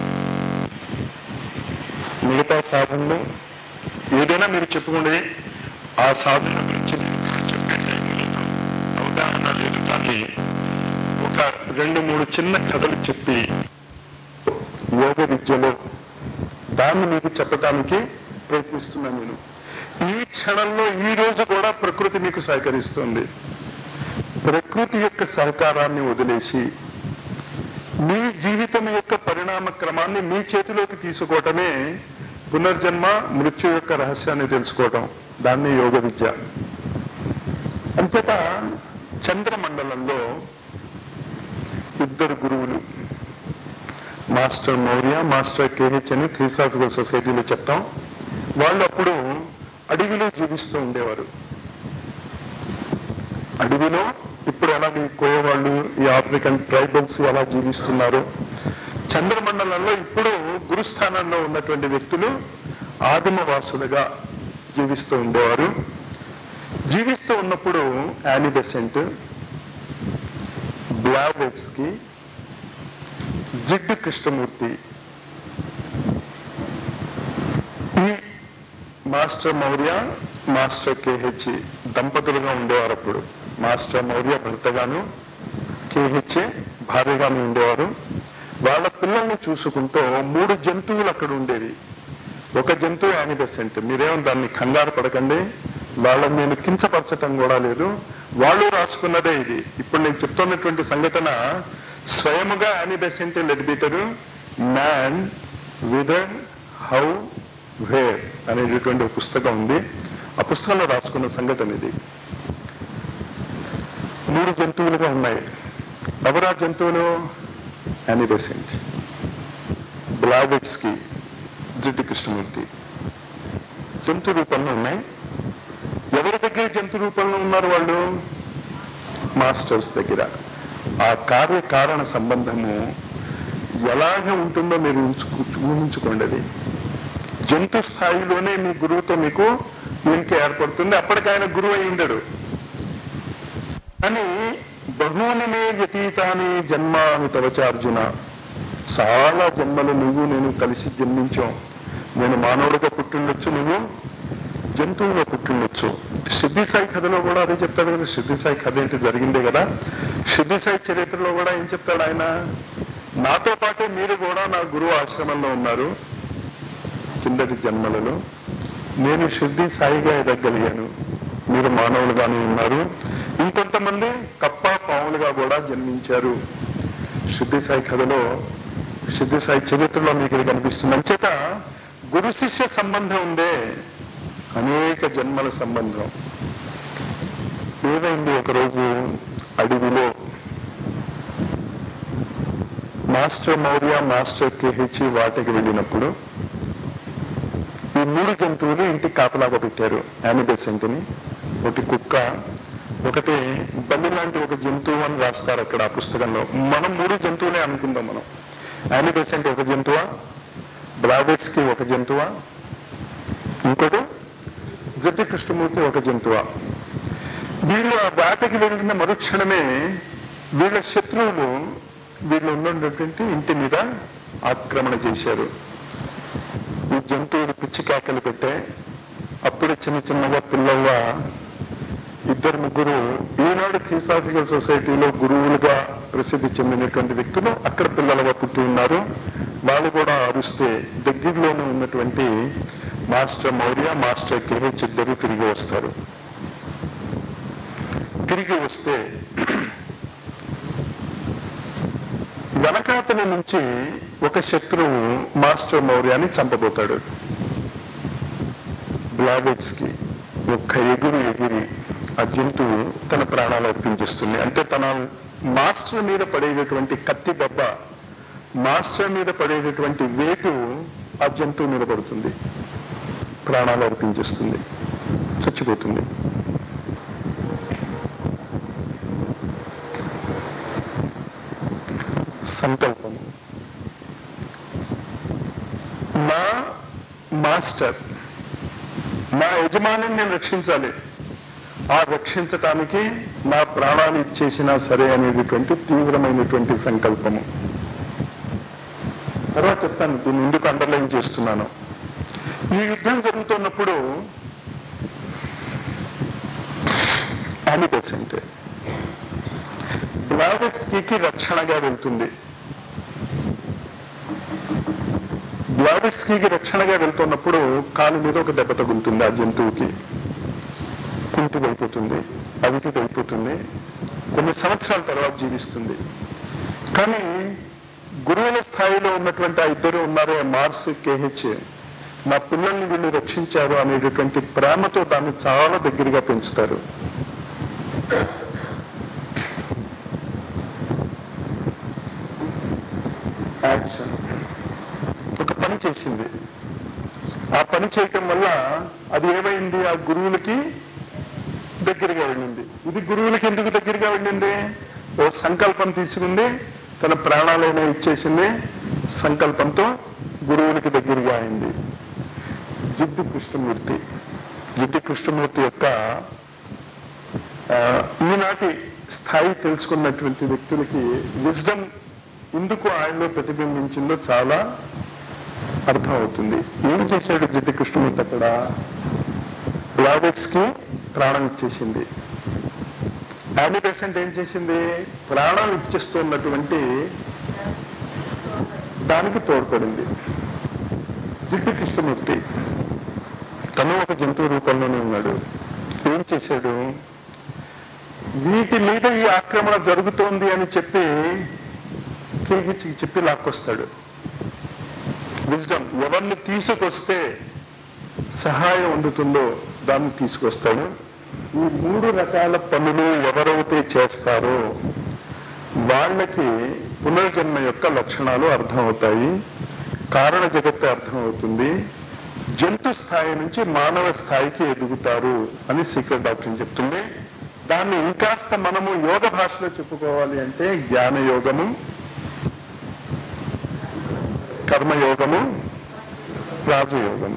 మిగతా సాధనలు ఏదైనా మీరు చెప్పుకోండి ఆ సాధన గురించి నేను ఇప్పుడు చెప్పే టైం లేదు అవగాహన లేదు కానీ ఒక రెండు మూడు చిన్న కథలు చెప్పి యోగ విద్యలో దాన్ని మీకు చెప్పడానికి ప్రయత్నిస్తున్నాను నేను ఈ క్షణంలో ఈ రోజు కూడా ప్రకృతి మీకు సహకరిస్తుంది ప్రకృతి యొక్క సహకారాన్ని వదిలేసి మీ జీవితం యొక్క పరిణామ క్రమాన్ని మీ చేతిలోకి తీసుకోవటమే పునర్జన్మ మృత్యు యొక్క రహస్యాన్ని తెలుసుకోవటం దాన్ని యోగ విద్య అంతటా చంద్రమండలంలో ఇద్దరు గురువులు మాస్టర్ మౌర్య మాస్టర్ కేహెచ్ అని థియోసాఫికల్ సొసైటీలో చెప్తాం వాళ్ళు అప్పుడు అడవిలో జీవిస్తూ ఉండేవారు అడవిలో ఇప్పుడు ఎలా ఈ కోయవాళ్ళు ఈ ఆఫ్రికన్ ట్రైబల్స్ ఎలా జీవిస్తున్నారు చంద్రమండలంలో ఇప్పుడు గురుస్థానంలో ఉన్నటువంటి వ్యక్తులు ఆదిమ వాసులుగా జీవిస్తూ ఉండేవారు జీవిస్తూ ఉన్నప్పుడు యానిబెసెంట్ బ్లావెట్స్ కి జిడ్డు కృష్ణమూర్తి ఈ మాస్టర్ మౌర్య మాస్టర్ కేహెచ్ దంపతులుగా ఉండేవారు అప్పుడు మాస్టర్ మౌర్య భర్తగాను కేహెచ్ భార్యగాను ఉండేవారు వాళ్ళ పిల్లల్ని చూసుకుంటూ మూడు జంతువులు అక్కడ ఉండేవి ఒక జంతువు యానిబెసెంట్ మీరేం దాన్ని కంగారు పడకండి వాళ్ళని నేను కించపరచటం కూడా లేదు వాళ్ళు రాసుకున్నదే ఇది ఇప్పుడు నేను చెప్తున్నటువంటి సంఘటన స్వయముగా Annie Besant Leadbeater man whither how where అనేటటువంటి ఒక పుస్తకం ఉంది ఆ పుస్తకంలో రాసుకున్న సంఘటన ఇది మూడు జంతువులుగా ఉన్నాయి ఎవరా జంతువులు యానిబెసెంట్ బ్లావెట్స్కి జిడ్డు కృష్ణమూర్తి జంతు రూపంలో ఉన్నాయి ఎవరి దగ్గర జంతు రూపంలో ఉన్నారు వాళ్ళు మాస్టర్స్ దగ్గర ఆ కార్యకారణ సంబంధము ఎలాగ ఉంటుందో మీరు ఊహించుకు- ఊహించుకోండి అది జంతు స్థాయిలోనే మీ గురువుతో మీకు లింక్ ఏర్పడుతుంది అప్పటికి ఆయన గురువు అయి ఉండడు అని బహువులనే వ్యతీతాని జన్మాని తవచ అర్జున చాలా జన్మలు నువ్వు నేను కలిసి జన్మించాం నేను మానవుడిగా పుట్టిండొచ్చు నువ్వు జంతువుగా పుట్టిండొచ్చు సిద్ధి సాయి కథలో కూడా అదే చెప్తాడు కదా సిద్ధి సాయి కథ ఏంటి జరిగిందే కదా సిద్ధి సాయి చరిత్రలో కూడా ఏం చెప్తాడు ఆయన నాతో పాటే మీరు కూడా నా గురువు ఆశ్రమంలో ఉన్నారు కిందటి జన్మలలో నేను సిద్ధి సాయిగా ఎదగలిగాను మీరు మానవులుగానే ఉన్నారు ఇంకొంతమంది కప్ప పాములుగా కూడా జన్మించారు సిద్ధి సాయి కథలో సిద్ధి సాయి చరిత్రలో మీకు ఇది కనిపిస్తుంది అంచేత గురు శిష్య సంబంధం ఉందే అనేక జన్మల సంబంధం ఏదైంది ఒకరోజు అడవిలో మాస్టర్ మౌర్య మాస్టర్ కేహెచ్ వాటికి వెళ్ళినప్పుడు ఈ మూడు జంతువులు ఇంటికి కాపలాగా పెట్టారు యానిబెసెంట్ని ఒకటి కుక్క ఒకటి బల్లి లాంటి ఒక జంతువు అని రాస్తారు అక్కడ ఆ పుస్తకంలో మనం మూడు జంతువులే అనుకుందాం మనం యానిబెసెంట్ ఒక జంతువా బ్రావెట్స్ కి ఒక జంతువా ఇంకోటి జడ్డి కృష్ణమూర్తి ఒక జంతువా వీళ్ళు ఆ వేటకి వెళ్ళిన మరుక్షణమే వీళ్ళ శత్రువులు వీళ్ళు ఉన్నటువంటి ఇంటి మీద ఆక్రమణ చేశారు ఈ జంతువులు పిచ్చి కేకలు పెట్టే అప్పుడు చిన్న చిన్నగా పిల్లల్లా ఇద్దరు ముగ్గురు ఈనాడు థియోసాఫికల్ సొసైటీలో గురువులుగా ప్రసిద్ధి చెందినటువంటి వ్యక్తులు అక్కడ పిల్లలుగా పుట్టి ఉన్నారు వాళ్ళు కూడా అరుస్తే దగ్గరలోనే ఉన్నటువంటి మాస్టర్ మౌర్య మాస్టర్ కేహెచ్ ఇద్దరు తిరిగి వస్తారు తిరిగి వస్తే వెనకాతల నుంచి ఒక శత్రువు మాస్టర్ మౌర్యాన్ని చంపబోతాడు బ్లావెట్స్ కి ఒక్క ఎగురు ఎగిరి ఆ జంతువు తన ప్రాణాలు అర్పించేస్తుంది అంటే తన మాస్టర్ మీద పడేటటువంటి కత్తి దెబ్బ మాస్టర్ మీద పడేటటువంటి వేటు ఆ జంతువు మీద పడుతుంది ప్రాణాలు అర్పించేస్తుంది చచ్చిపోతుంది సంకల్పం నా మాస్టర్ నా యజమానిని నేను రక్షించాలి ఆ రక్షించటానికి నా ప్రాణాలు ఇచ్చేసినా సరే అనేటటువంటి తీవ్రమైనటువంటి సంకల్పము తర్వాత చెప్తాను దీన్ని ఎందుకు అండర్లైన్ చేస్తున్నాను ఈ యుద్ధం జరుగుతున్నప్పుడు యానిబెసెంట్ బ్లావెట్స్కి రక్షణగా వెళ్తుంది బ్లావెట్స్కి రక్షణగా వెళ్తున్నప్పుడు కాలు మీద ఒక దెబ్బ తగులుతుంది ఆ జంతువుకి కుంటిదైపోతుంది అవిటిదైపోతుంది కొన్ని సంవత్సరాల తర్వాత జీవిస్తుంది కానీ గురువుల స్థాయిలో ఉన్నటువంటి ఆ ఇద్దరు ఉన్నారే మార్స్ కేహెచ్ నా పిల్లల్ని వీళ్ళు రక్షించారు అనేటటువంటి ప్రేమతో దాన్ని చాలా దగ్గరగా పెంచుతారు యాక్షన్ ఒక పని చేసింది ఆ పని చేయటం వల్ల అది ఏమైంది ఆ గురువులకి దగ్గరగా వెళ్ళింది ఇది గురువులకి ఎందుకు దగ్గరగా వెళ్ళింది ఓ సంకల్పం తీసుకుంది తన ప్రాణాలైనా ఇచ్చేసింది సంకల్పంతో గురువులకి దగ్గరగా అయింది జిడ్డు కృష్ణమూర్తి జిడ్డు కృష్ణమూర్తి యొక్క ఆ, ఈనాటి స్థాయి తెలుసుకున్నటువంటి వ్యక్తులకి విజ్డమ్ ఎందుకు ఆయనలో ప్రతిబింబించిందో చాలా అర్థం అవుతుంది ఏం చేశాడు జిడ్డు కృష్ణమూర్తి అక్కడ బ్లాడెక్స్ కి ప్రాణం ఇచ్చేసింది యానీ పేషెంట్ ఏం చేసింది ప్రాణం ఇచ్చేస్తున్నటువంటి దానికి తోడ్పడింది జిడ్డు కృష్ణమూర్తి తను ఒక జంతువు రూపంలోనే ఉన్నాడు ఏం చేశాడు వీటి మీద ఈ ఆక్రమణ జరుగుతోంది అని చెప్పి తిరిగి చెప్పి లాక్కొస్తాడు విజ్డమ్ ఎవరిని తీసుకొస్తే సహాయం అందుతుందో దాన్ని తీసుకొస్తాడు ఈ మూడు రకాల పనులు ఎవరైతే చేస్తారో వాళ్ళకి పునర్జన్మ యొక్క లక్షణాలు అర్థమవుతాయి కారణ జగత్తు అర్థమవుతుంది జంతు స్థాయి నుంచి మానవ స్థాయికి ఎదుగుతారు అని సీక్రెట్ డాక్టర్ చెప్తుంది దాన్ని ఇంకాస్త మనము యోగ భాషలో చెప్పుకోవాలి అంటే జ్ఞాన యోగము కర్మయోగము రాజయోగము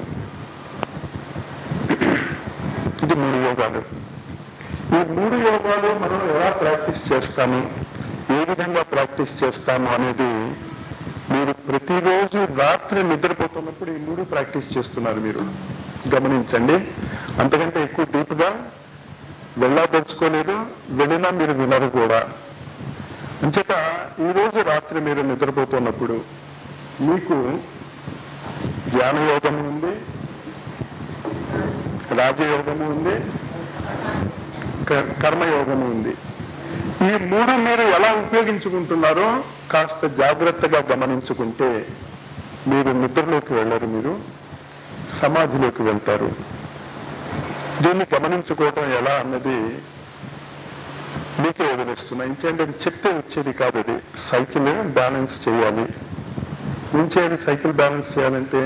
ఇది మూడు యోగాలు ఈ మూడు యోగాలు మనం ఎలా ప్రాక్టీస్ చేస్తాము ఏ విధంగా ప్రాక్టీస్ చేస్తాము అనేది మీరు ప్రతిరోజు రాత్రి నిద్రపోతున్నప్పుడు ఈ మూడు ప్రాక్టీస్ చేస్తున్నారు మీరు గమనించండి అంతకంటే ఎక్కువ డీప్గా వెళ్ళాదలుచుకోలేదు వెళ్ళినా మీరు వినరు కూడా అంచేత ఈ రోజు రాత్రి మీరు నిద్రపోతున్నప్పుడు మీకు జ్ఞానయోగము ఉంది రాజయోగము ఉంది క- కర్మయోగము ఉంది ఈ మూడు మీరు ఎలా ఉపయోగించుకుంటున్నారో కాస్త జాగ్రత్తగా గమనించుకుంటే మీరు నిద్రలోకి వెళ్ళరు మీరు సమాధిలోకి వెళ్తారు దీన్ని గమనించుకోవటం ఎలా అన్నది మీకే వదిలేస్తున్నా ఇంకేంటి అది చెప్తే వచ్చేది కాదు అది సైకిల్ బ్యాలెన్స్ చేయాలి ఏం చేయాలి సైకిల్ బ్యాలెన్స్ చేయాలంటే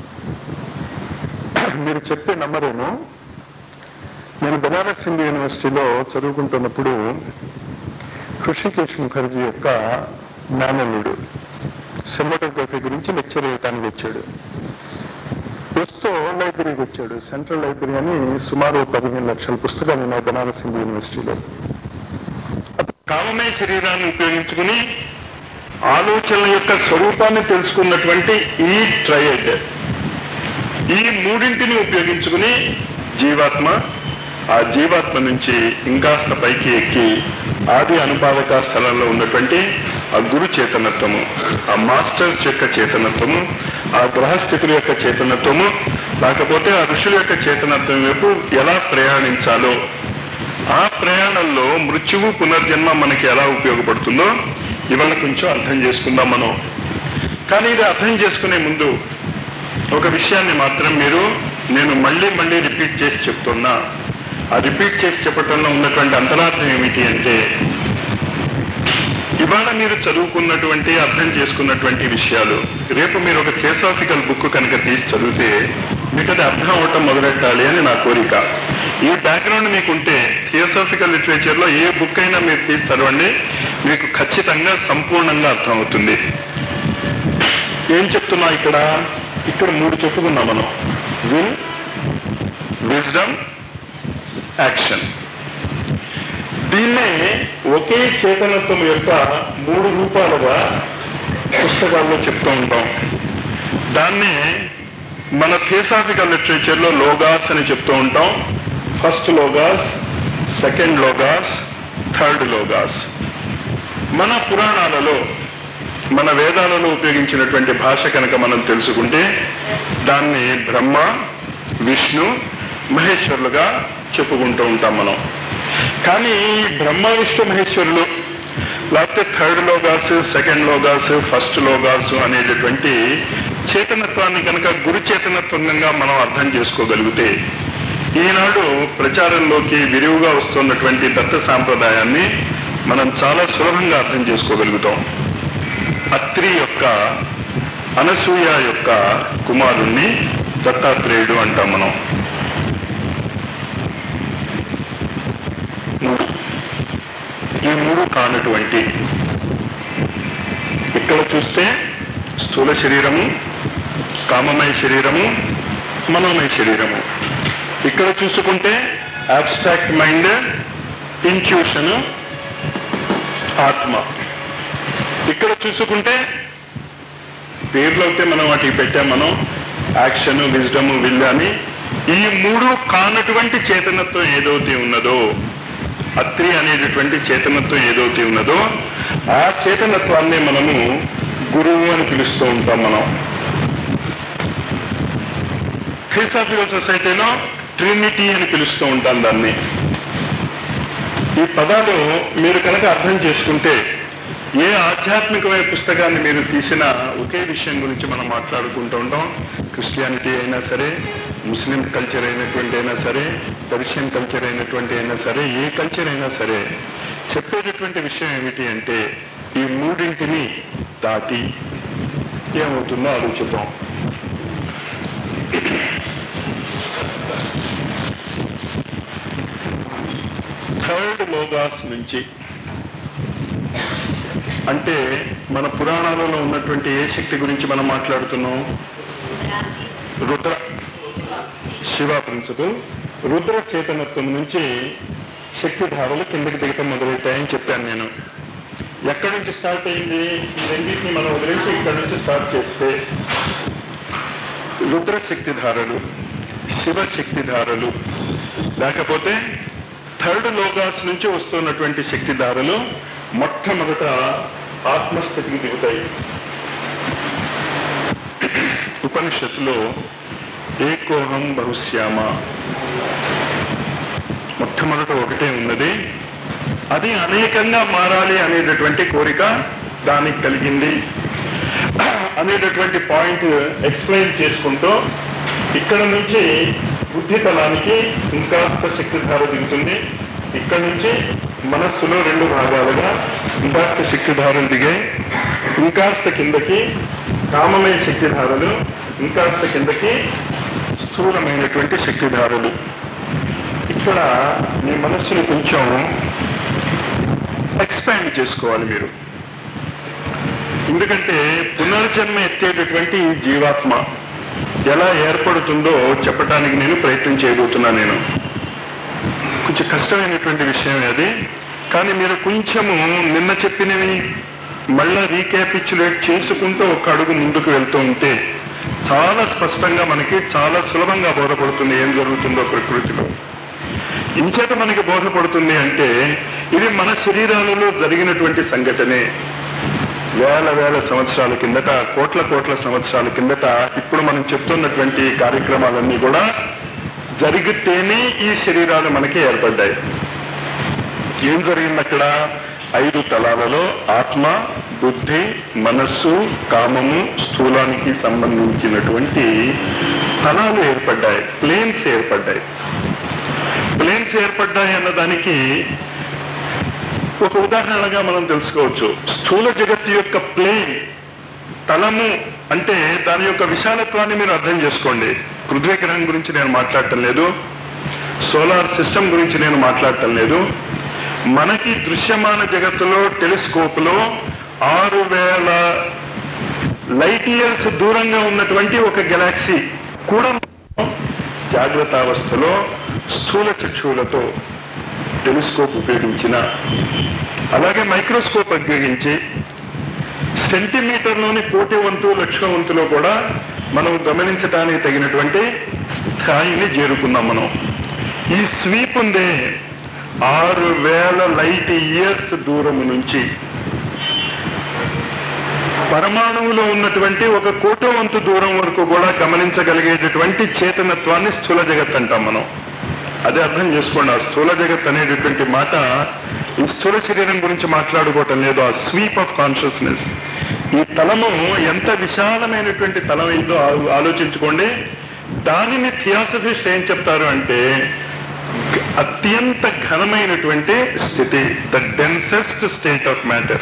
మీరు చెప్తే నమ్మరేమో నేను బనారస్ హిందూ యూనివర్సిటీలో చదువుకుంటున్నప్పుడు హృషికేశ్ ముఖర్జీ యొక్క మేనల్లుడు సినిమాటోగ్రఫీ గురించి లెక్చర్ ఇవ్వటానికి వచ్చాడు వస్తూ లైబ్రరీకి వచ్చాడు సెంట్రల్ లైబ్రరీ అని సుమారు పదిహేను లక్షల పుస్తకాలు ఉన్నాయి బనారస్ హిందూ యూనివర్సిటీలో అతను కామమే శరీరాన్ని ఉపయోగించుకుని ఆలోచనల యొక్క స్వరూపాన్ని తెలుసుకున్నటువంటి ఈ ట్రయడ్ ఈ మూడింటిని ఉపయోగించుకుని జీవాత్మ ఆ జీవాత్మ నుంచి ఇంకాస్త పైకి ఎక్కి ఆది అనుపాదక స్థలంలో ఉన్నటువంటి ఆ గురు చేతనత్వము ఆ మాస్టర్స్ యొక్క చేతనత్వము ఆ గ్రహస్థితుల యొక్క చేతనత్వము లేకపోతే ఆ ఋషుల యొక్క చేతనత్వం వైపు ఎలా ప్రయాణించాలో ఆ ప్రయాణంలో మృత్యువు పునర్జన్మ మనకి ఎలా ఉపయోగపడుతుందో ఇవాళ కొంచెం అర్థం చేసుకుందాం మనం కానీ ఇది అర్థం చేసుకునే ముందు ఒక విషయాన్ని మాత్రం మీరు నేను మళ్ళీ మళ్ళీ రిపీట్ చేసి చెప్తున్నా ఆ రిపీట్ చేసి చెప్పటంలో ఉన్నటువంటి అంతరార్థం ఏమిటి అంటే ఇవాళ మీరు చదువుకున్నటువంటి అర్థం చేసుకున్నటువంటి విషయాలు రేపు మీరు ఒక థియోసాఫికల్ బుక్ కనుక తీసి చదివితే మీకు అది అర్థం అవటం మొదలెట్టాలి అని నా కోరిక ఈ బ్యాక్గ్రౌండ్ మీకుంటే థియోసాఫికల్ లిటరేచర్ లో ఏ బుక్ అయినా మీరు తీసి చదవండి మీకు ఖచ్చితంగా సంపూర్ణంగా అర్థం అవుతుంది ఏం చెప్తున్నా ఇక్కడ ఇక్కడ మూడు చెప్పుకున్నాం మనం విల్ విజ్డమ్ యాక్షన్ దీన్నే ఒకే చేతనత్వం యొక్క మూడు రూపాలుగా పుస్తకాల్లో చెప్తూ ఉంటాం దాన్నే మన థియోసాఫికల్ లిటరేచర్ లో లోగాస్ అని చెప్తూ ఉంటాం first logos second logos third logos మన పురాణాలలో మన వేదాలలో ఉపయోగించినటువంటి భాష కనుక మనం తెలుసుకుంటే దాన్ని బ్రహ్మ విష్ణు మహేశ్వరులుగా చెప్పుకుంటూ ఉంటాం మనం కానీ ఈ బ్రహ్మ విష్ణు మహేశ్వరులు లేకపోతే third logos second logos first logos అనేటటువంటి చేతనత్వాన్ని కనుక గురు చేతనత్వంగా మనం అర్థం చేసుకోగలిగితే ఈనాడు ప్రచారంలోకి విరివిగా వస్తున్నటువంటి దత్త సాంప్రదాయాన్ని మనం చాలా సులభంగా అర్థం చేసుకోగలుగుతాం అత్రి యొక్క అనసూయ యొక్క కుమారుణ్ణి దత్తాత్రేయుడు అంటాం మనం ఈ మూడు కానటువంటి ఇక్కడ చూస్తే స్థూల శరీరము కామమయ శరీరము మనోమయ శరీరము ఇక్కడ చూసుకుంటే అబ్స్ట్రాక్ట్ మైండ్ ఇంట్యూషన్ ఆత్మ ఇక్కడ చూసుకుంటే పేర్లు అయితే మనం వాటికి పెట్టాం మనం యాక్షన్ విజ్డమ్ విల్ అని ఈ మూడు కానటువంటి చేతనత్వం ఏదైతే ఉన్నదో అత్రి అనేటటువంటి చేతనత్వం ఏదైతే ఉన్నదో ఆ చేతనత్వాన్ని మనము గురువు అని పిలుస్తూ ఉంటాం మనం థియోసాఫికల్ సొసైటీలో ట్రినిటీ అని పిలుస్తూ ఉంటాం దాన్ని ఈ పదాలు మీరు కనుక అర్థం చేసుకుంటే ఏ ఆధ్యాత్మికమైన పుస్తకాన్ని మీరు తీసినా ఒకే విషయం గురించి మనం మాట్లాడుకుంటూ ఉంటాం క్రిస్టియానిటీ అయినా సరే ముస్లిం కల్చర్ అయినటువంటి అయినా సరే పర్షియన్ కల్చర్ అయినటువంటి అయినా సరే ఏ కల్చర్ అయినా సరే చెప్పేటటువంటి విషయం ఏమిటి అంటే ఈ మూడింటిని దాటి ఏమవుతుందో ఆలోచిద్దాం థర్డ్ లోగాస్ నుంచి అంటే మన పురాణాలలో ఉన్నటువంటి ఏ శక్తి గురించి మనం మాట్లాడుతున్నాం రుద్ర శివ ప్రిన్సిపల్ రుద్ర చేతనత్వం నుంచి శక్తి ధారలు కిందకి దిగటం మొదలవుతాయని చెప్పాను నేను ఎక్కడి నుంచి స్టార్ట్ అయింది ఈ రెండింటిని మనం వదిలేసి ఇక్కడ నుంచి స్టార్ట్ చేస్తే రుద్ర శక్తి ధారలు శివ శక్తి ధారలు లేకపోతే థర్డ్ లోగాస్ నుంచి వస్తున్నటువంటి శక్తి ధారలు మొట్టమొదట ఆత్మస్థితికి దిగుతాయి ఉపనిషత్తులో ఏకోహం బహుశ్యామ మొట్టమొదట ఒకటే ఉన్నది అది అనేకంగా మారాలి అనేటటువంటి కోరిక దానికి కలిగింది అనేటటువంటి పాయింట్ ఎక్స్ప్లెయిన్ చేసుకుంటూ ఇక్కడ నుంచి బుద్ధి తలానికి ఇంకాస్త శక్తిధార దిగుతుంది ఇక్కడ నుంచి మనస్సులో రెండు భాగాలుగా ఇంకాస్త శక్తిధారలు దిగాయి ఇంకాస్త కిందకి కామమయ శక్తిధారలు ఇంకాస్త కిందకి స్థూలమైనటువంటి శక్తిధారలు ఇక్కడ మీ మనస్సుని కొంచెం ఎక్స్పాండ్ చేసుకోవాలి మీరు ఎందుకంటే పునర్జన్మ ఎత్తేటటువంటి ఈ జీవాత్మ ఎలా ఏర్పడుతుందో చెప్పడానికి నేను ప్రయత్నం చేయబోతున్నా నేను కొంచెం కష్టమైనటువంటి విషయం అది కానీ మీరు కొంచెము నిన్న చెప్పినవి మళ్ళా రీక్యాపిచులేట్ చేసుకుంటూ ఒక అడుగు ముందుకు వెళ్తూ ఉంటే చాలా స్పష్టంగా మనకి చాలా సులభంగా బోధపడుతుంది ఏం జరుగుతుందో ప్రకృతిలో ఇంచేత మనకి బోధపడుతుంది అంటే ఇది మన శరీరాలలో జరిగినటువంటి సంఘటనే వేల వేల సంవత్సరాల కిందట కోట్ల కోట్ల సంవత్సరాల కిందట ఇప్పుడు మనం చెప్తున్నటువంటి కార్యక్రమాలన్నీ కూడా జరిగితేనే ఈ శరీరాలు మనకి ఏర్పడ్డాయి ఏం జరిగింది అక్కడ ఐదు తలాలలో ఆత్మ బుద్ధి మనస్సు కామము స్థూలానికి సంబంధించినటువంటి తలాలు ఏర్పడ్డాయి ప్లేన్స్ ఏర్పడ్డాయి ప్లేన్స్ ఏర్పడ్డాయి అన్నదానికి ఒక ఉదాహరణగా మనం తెలుసుకోవచ్చు స్థూల జగత్తు యొక్క ప్లేన్ తలము అంటే దాని యొక్క విశాలత్వాన్ని మీరు అర్థం చేసుకోండి పృథ్వీ గ్రహం గురించి నేను మాట్లాడటం లేదు సోలార్ సిస్టమ్ గురించి నేను మాట్లాడటం లేదు మనకి దృశ్యమాన జగత్తులో టెలిస్కోప్ లో ఆరు వేల లైట్ ఇయర్స్ దూరంగా ఉన్నటువంటి ఒక గెలాక్సీ కూడా జాగ్రత్త అవస్థలో స్థూల చక్షువులతో టెలిస్కోప్ ఉపయోగించిన అలాగే మైక్రోస్కోప్ ఉపయోగించి సెంటీమీటర్లోని కోటి వంతు లక్ష వంతులో కూడా మనం గమనించడానికి తగినటువంటి స్థాయిని చేరుకున్నాం మనం ఈ స్వీప్ ఉందే ఆరు వేల లైట్ ఇయర్స్ దూరము నుంచి పరమాణువులో ఉన్నటువంటి ఒక కోటో వంతు దూరం వరకు కూడా గమనించగలిగేటటువంటి చేతనత్వాన్ని స్థూల జగత్ అంటాం మనం అదే అర్థం చేసుకోండి ఆ స్థూల జగత్ అనేటటువంటి మాట ఈ స్థూల శరీరం గురించి మాట్లాడుకోవటం లేదు ఆ స్వీప్ ఆఫ్ కాన్షియస్నెస్ ఈ తలము ఎంత విశాలమైనటువంటి తలం అయిందో ఆ- ఆలోచించుకోండి దానిని థియాసఫిస్ట్ ఏం చెప్తారు అంటే అత్యంత ఘనమైనటువంటి స్థితి the densest state of matter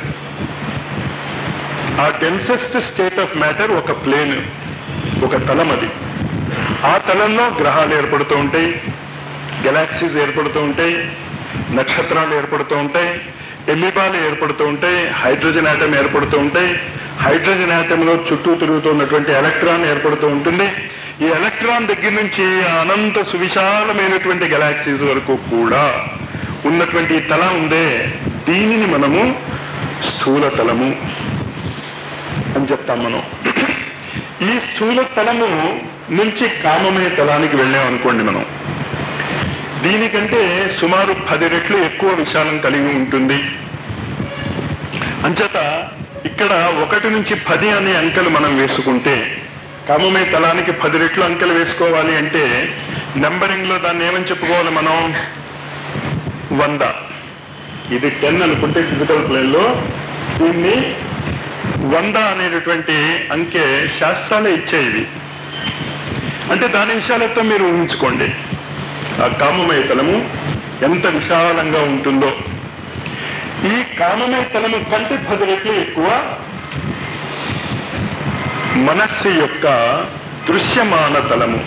ఆ డెన్సెస్ట్ స్టేట్ ఆఫ్ మ్యాటర్ ఒక ప్లేన్ ఒక తలం అది ఆ తలంలో గ్రహాలు ఏర్పడుతూ ఉంటాయి గెలాక్సీస్ ఏర్పడుతూ ఉంటాయి నక్షత్రాలు ఏర్పడుతూ ఉంటాయి ఎమిబాలు ఏర్పడుతూ ఉంటాయి హైడ్రోజన్ ఆటం ఏర్పడుతూ ఉంటాయి హైడ్రోజన్ ఆటంలో చుట్టూ తిరుగుతున్నటువంటి ఎలక్ట్రాన్ ఏర్పడుతూ ఉంటుంది ఈ ఎలక్ట్రాన్ దగ్గర నుంచి అనంత సువిశాలమైనటువంటి గెలాక్సీస్ వరకు కూడా ఉన్నటువంటి ఈ తల ఉందే దీనిని మనము స్థూల తలము అని చెప్తాం మనం ఈ స్థూల తలము నుంచి కామమయ తలానికి వెళ్ళాం అనుకోండి మనం దీనికంటే సుమారు పది రెట్లు ఎక్కువ విశాలం కలిగి ఉంటుంది అంచేత ఇక్కడ ఒకటి నుంచి పది అనే అంకెలు మనం వేసుకుంటే కామమయ తలానికి పది రెట్లు అంకెలు వేసుకోవాలి అంటే నెంబరింగ్ లో దాన్ని ఏమని చెప్పుకోవాలి మనం వంద ఇది టెన్ అనుకుంటే ఫిజికల్ ప్లేన్ లో దీన్ని వంద అనేటటువంటి అంకె శాస్త్రాలే ఇచ్చేవి అంటే దాని విషయాలతో మీరు ఊహించుకోండి ఆ కామమయ తలము ఎంత విశాలంగా ఉంటుందో ఈ కామమయ తలము కంటే పది రెట్లు ఎక్కువ మనస్సు యొక్క దృశ్యమాన తలము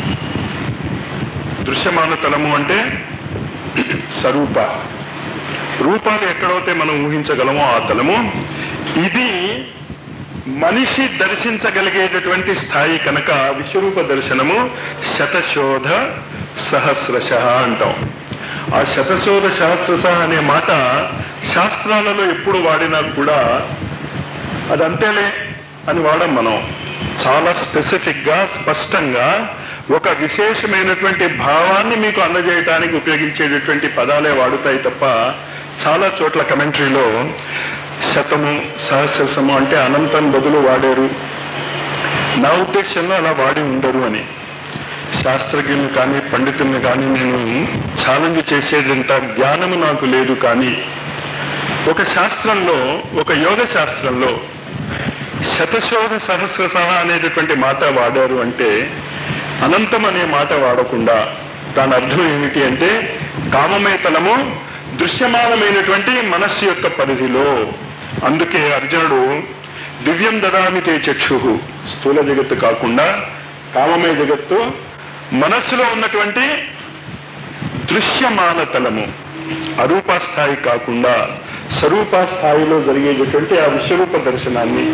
దృశ్యమాన తలము అంటే స్వరూప రూపాలు ఎక్కడైతే మనం ఊహించగలమో ఆ తలము ఇది మనిషి దర్శించగలిగేటటువంటి స్థాయి కనుక విశ్వరూప దర్శనము శతశోధ సహస్రశ అంటాం ఆ శతశోధ సహస్రశ అనే మాట శాస్త్రాలలో ఎప్పుడు వాడినా కూడా అదంతేలే అని వాడం మనం చాలా స్పెసిఫిక్ గా స్పష్టంగా ఒక విశేషమైనటువంటి భావాన్ని మీకు అందజేయడానికి ఉపయోగించేటటువంటి పదాలే వాడుతాయి తప్ప చాలా చోట్ల కమెంటరీలో శతము సహస్రసము అంటే అనంతం బదులు వాడారు నా ఉద్దేశంలో అలా వాడి ఉండరు అని శాస్త్రజ్ఞులు కానీ పండితుల్ని కానీ నేను ఛాలెంజ్ చేసేటంత జ్ఞానము నాకు లేదు కానీ ఒక శాస్త్రంలో ఒక యోగ శాస్త్రంలో శతశోధ సహస్రస అనేటటువంటి మాట వాడారు అంటే అనంతం అనే మాట వాడకుండా దాని అర్థం ఏమిటి అంటే కామమేతనము దృశ్యమానమైనటువంటి మనస్సు యొక్క పరిధిలో అందుకే అర్జునుడు దివ్యం దదామి తే చక్షు స్థూల జగత్తు కాకుండా కామమయ జగత్తు మనస్సులో ఉన్నటువంటి దృశ్యమాన తలము అరూప స్థాయి కాకుండా స్వరూప స్థాయిలో జరిగేటటువంటి ఆ విశ్వరూప దర్శనాన్ని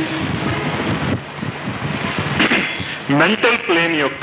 మెంటల్ ప్లేన్ యొక్క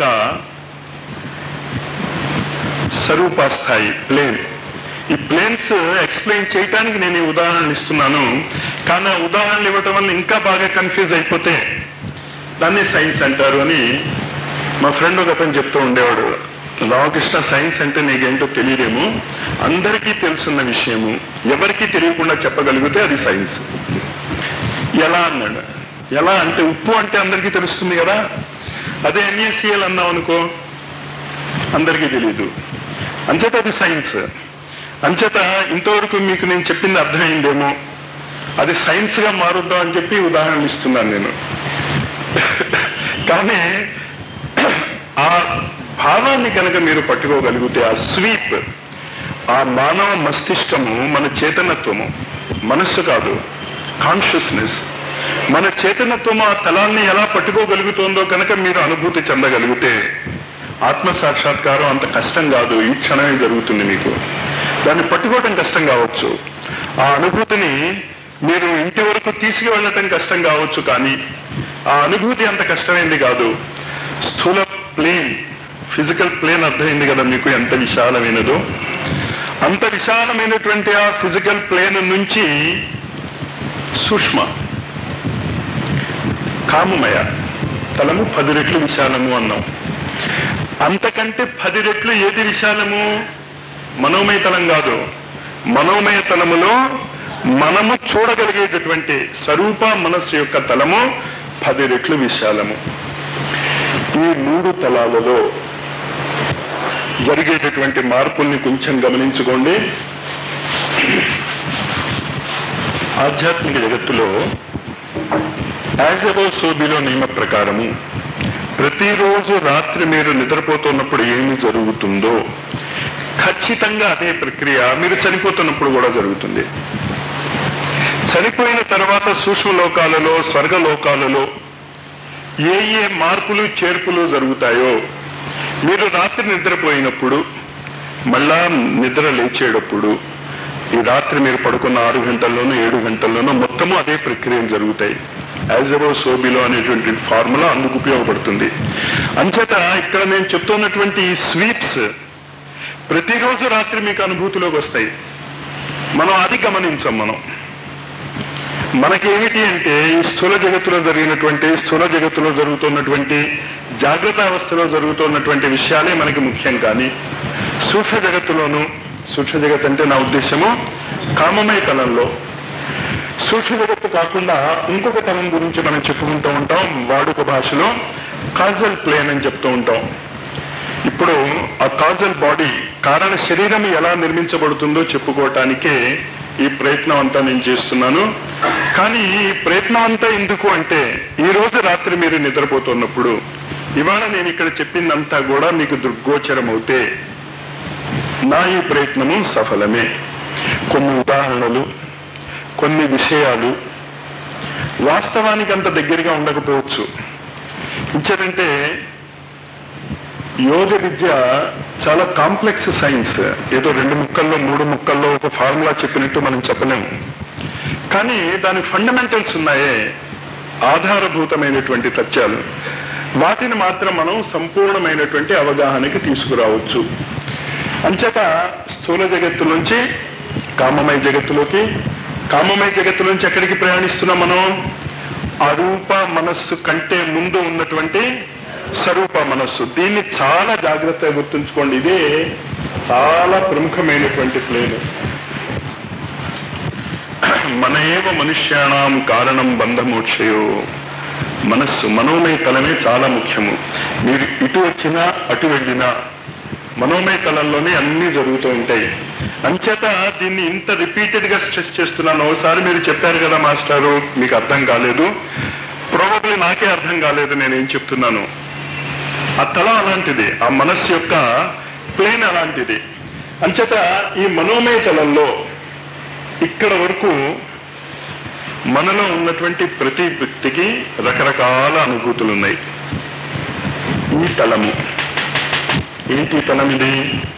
స్వరూప స్థాయి ప్లేన్ ఈ ప్లేన్స్ ఎక్స్ప్లెయిన్ చేయటానికి నేను ఈ ఉదాహరణలు ఇస్తున్నాను కానీ ఆ ఉదాహరణలు ఇవ్వటం వల్ల ఇంకా బాగా కన్ఫ్యూజ్ అయిపోతే దాన్ని సైన్స్ అంటారు అని మా ఫ్రెండ్ ఒక అతను చెప్తూ ఉండేవాడు రామకృష్ణ సైన్స్ అంటే నీకేంటో తెలియదేమో అందరికీ తెలుసున్న విషయము ఎవరికీ తెలియకుండా చెప్పగలిగితే అది సైన్స్ ఎలా అన్నాడు ఎలా అంటే ఉప్పు అంటే అందరికీ తెలుస్తుంది కదా అదే ఎన్ఏసిఎల్ అన్నాం అనుకో అందరికీ తెలియదు అంచేత అది సైన్స్ అంచేత ఇంతవరకు మీకు నేను చెప్పింది అర్థమైందేమో అది సైన్స్ గా మారుద్దాం అని చెప్పి ఉదాహరణ ఇస్తున్నాను నేను కానీ ఆ భావాన్ని కనుక మీరు పట్టుకోగలిగితే ఆ స్వీప్ ఆ మానవ మస్తిష్కము మన చేతనత్వము మనస్సు కాదు కాన్షియస్నెస్ మన చేతనత్వము ఆ తలాన్ని ఎలా పట్టుకోగలుగుతుందో కనుక మీరు అనుభూతి చెందగలిగితే ఆత్మ సాక్షాత్కారం అంత కష్టం కాదు ఈ క్షణమే జరుగుతుంది మీకు దాన్ని పట్టుకోవటం కష్టం కావచ్చు ఆ అనుభూతిని మీరు ఇంటి వరకు తీసుకువెళ్ళటం కష్టం కావచ్చు కానీ ఆ అనుభూతి అంత కష్టమైంది కాదు స్థూల ప్లేన్ ఫిజికల్ ప్లేన్ అర్థమైంది కదా మీకు ఎంత విశాలమైనదో అంత విశాలమైనటువంటి ఆ ఫిజికల్ ప్లేన్ నుంచి సూక్ష్మ కామమయ తలము పది రెట్లు విశాలము అన్నాం అంతకంటే పది రెట్లు ఏది విశాలము మనోమయ తలం కాదు మనోమయ తలములో మనము చూడగలిగేటటువంటి స్వరూప మనస్సు యొక్క తలము పది రెట్లు విశాలము ఈ మూడు తలాలలో జరిగేటటువంటి మార్పుల్ని కొంచెం గమనించుకోండి ఆధ్యాత్మిక జగత్తులో యాజ్ అబౌ సోబిలో నియమ ప్రకారము ప్రతిరోజు రాత్రి మీరు నిద్రపోతున్నప్పుడు ఏమి జరుగుతుందో ఖచ్చితంగా అదే ప్రక్రియ మీరు చనిపోతున్నప్పుడు కూడా జరుగుతుంది చనిపోయిన తర్వాత సూక్ష్మ లోకాలలో స్వర్గలోకాలలో ఏ ఏ మార్పులు చేర్పులు జరుగుతాయో మీరు రాత్రి నిద్రపోయినప్పుడు మళ్ళా నిద్ర లేచేటప్పుడు ఈ రాత్రి మీరు పడుకున్న ఆరు గంటల్లోనూ ఏడు గంటల్లోనూ మొత్తము అదే ప్రక్రియలు జరుగుతాయి యాజరో సోబిలో అనేటువంటి ఫార్ములా అందుకు ఉపయోగపడుతుంది అంచేత ఇక్కడ నేను చెప్తున్నటువంటి ఈ స్వీప్స్ ప్రతిరోజు రాత్రి మీకు అనుభూతిలోకి వస్తాయి మనం అది గమనించం మనం మనకేమిటి అంటే ఈ స్థూల జగత్తులో జరిగినటువంటి స్థూల జగత్తులో జరుగుతున్నటువంటి జాగ్రత్త అవస్థలో జరుగుతున్నటువంటి విషయాలే మనకి ముఖ్యం కానీ సూక్ష్మ జగత్తులోను సూక్ష్మ జగత్ అంటే నా ఉద్దేశము కామమయ తలంలో సూక్ష్మ జగత్తు కాకుండా ఇంకొక తలం గురించి మనం చెప్పుకుంటూ ఉంటాం వాడుక భాషలో కాజల్ ప్లేన్ అని చెప్తూ ఉంటాం ఇప్పుడు ఆ కాజల్ బాడీ కారణ శరీరం ఎలా నిర్మించబడుతుందో చెప్పుకోవటానికే ఈ ప్రయత్నం అంతా నేను చేస్తున్నాను కానీ ఈ ప్రయత్నం అంతా ఎందుకు అంటే ఈ రోజు రాత్రి మీరు నిద్రపోతున్నప్పుడు ఇవాళ నేను ఇక్కడ చెప్పిందంతా కూడా మీకు దృగ్గోచరం అవుతే నా ఈ ప్రయత్నము సఫలమే కొన్ని ఉదాహరణలు కొన్ని విషయాలు వాస్తవానికి అంత దగ్గరగా ఉండకపోవచ్చు ఇంచేతంటే యోగ విద్య చాలా కాంప్లెక్స్ సైన్స్ ఏదో రెండు ముక్కల్లో మూడు ముక్కల్లో ఒక ఫార్ములా చెప్పినట్టు మనం చెప్పలేము కానీ దాని ఫండమెంటల్స్ ఉన్నాయే ఆధారభూతమైనటువంటి సత్యాలు వాటిని మాత్రం మనం సంపూర్ణమైనటువంటి అవగాహనకి తీసుకురావచ్చు అంచేత స్థూల జగత్తు నుంచి కామమయ జగత్తులోకి కామమయ జగత్తు నుంచి ఎక్కడికి ప్రయాణిస్తున్నాం మనం అరూప మనస్సు కంటే ముందు ఉన్నటువంటి స్వరూప మనస్సు దీన్ని చాలా జాగ్రత్తగా గుర్తుంచుకోండి ఇదే చాలా ప్రముఖమైనటువంటి ప్లేన్ మన ఏవ మనుష్యాణం కారణం బంధమోక్షయో మనస్సు మనోమయ తలమే చాలా ముఖ్యము మీరు ఇటు వచ్చినా అటు వెళ్ళినా మనోమయ తలంలోనే అన్ని జరుగుతూ ఉంటాయి అంచేత దీన్ని ఇంత రిపీటెడ్ గా స్ట్రెస్ చేస్తున్నాను ఒకసారి మీరు చెప్పారు కదా మాస్టారు మీకు అర్థం కాలేదు ప్రాబబ్లీ నాకే అర్థం కాలేదు నేనేం చెప్తున్నాను ఆ తల అలాంటిది ఆ మనస్సు యొక్క ప్లేన్ అలాంటిది అంచేత ఈ మనోమయ తలంలో ఇక్కడ వరకు మనలో ఉన్నటువంటి ప్రతి వ్యక్తికి రకరకాల అనుభూతులు ఉన్నాయి ఈ తలము ఏంటి తలం ఇది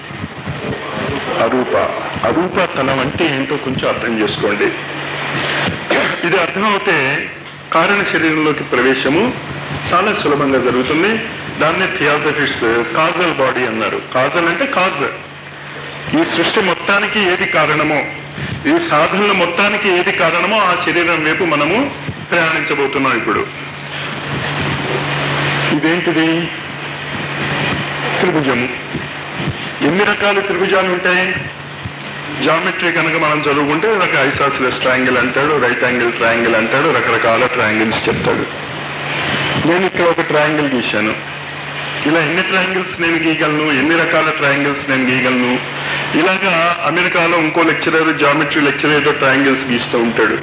అరూప అరూప తలం అంటే ఏంటో కొంచెం అర్థం చేసుకోండి ఇది అర్థమవుతే కారణ శరీరంలోకి ప్రవేశము చాలా సులభంగా జరుగుతుంది దాన్నే థియాసఫిస్ట్ కాజల్ బాడీ అన్నారు కాజల్ అంటే కాజ్ ఈ సృష్టి మొత్తానికి ఏది కారణమో ఈ సాధనల మొత్తానికి ఏది కారణమో ఆ శరీరం వైపు మనము ప్రయాణించబోతున్నాం ఇప్పుడు ఇదేంటిది త్రిభుజము ఎన్ని రకాల త్రిభుజాలు ఉంటాయి జామెట్రీ కనుక మనం చదువుకుంటే ఒక ఐసాసిలస్ ట్రయాంగిల్ అంటాడు రైట్ యాంగిల్ ట్రయాంగిల్ అంటాడు రకరకాల ట్రయాంగిల్స్ చెప్తాడు నేను ఇక్కడ ఒక ట్రయాంగిల్ గీశాను ఇలా ఎన్ని ట్రయాంగిల్స్ నేను గీయగలను ఎన్ని రకాల ట్రయాంగిల్స్ నేను గీయగలను ఇలాగా అమెరికాలో ఇంకో లెక్చరర్ జామెట్రీ లెక్చరర్ ఏదో ట్రయాంగిల్స్ గీస్తూ ఉంటాడు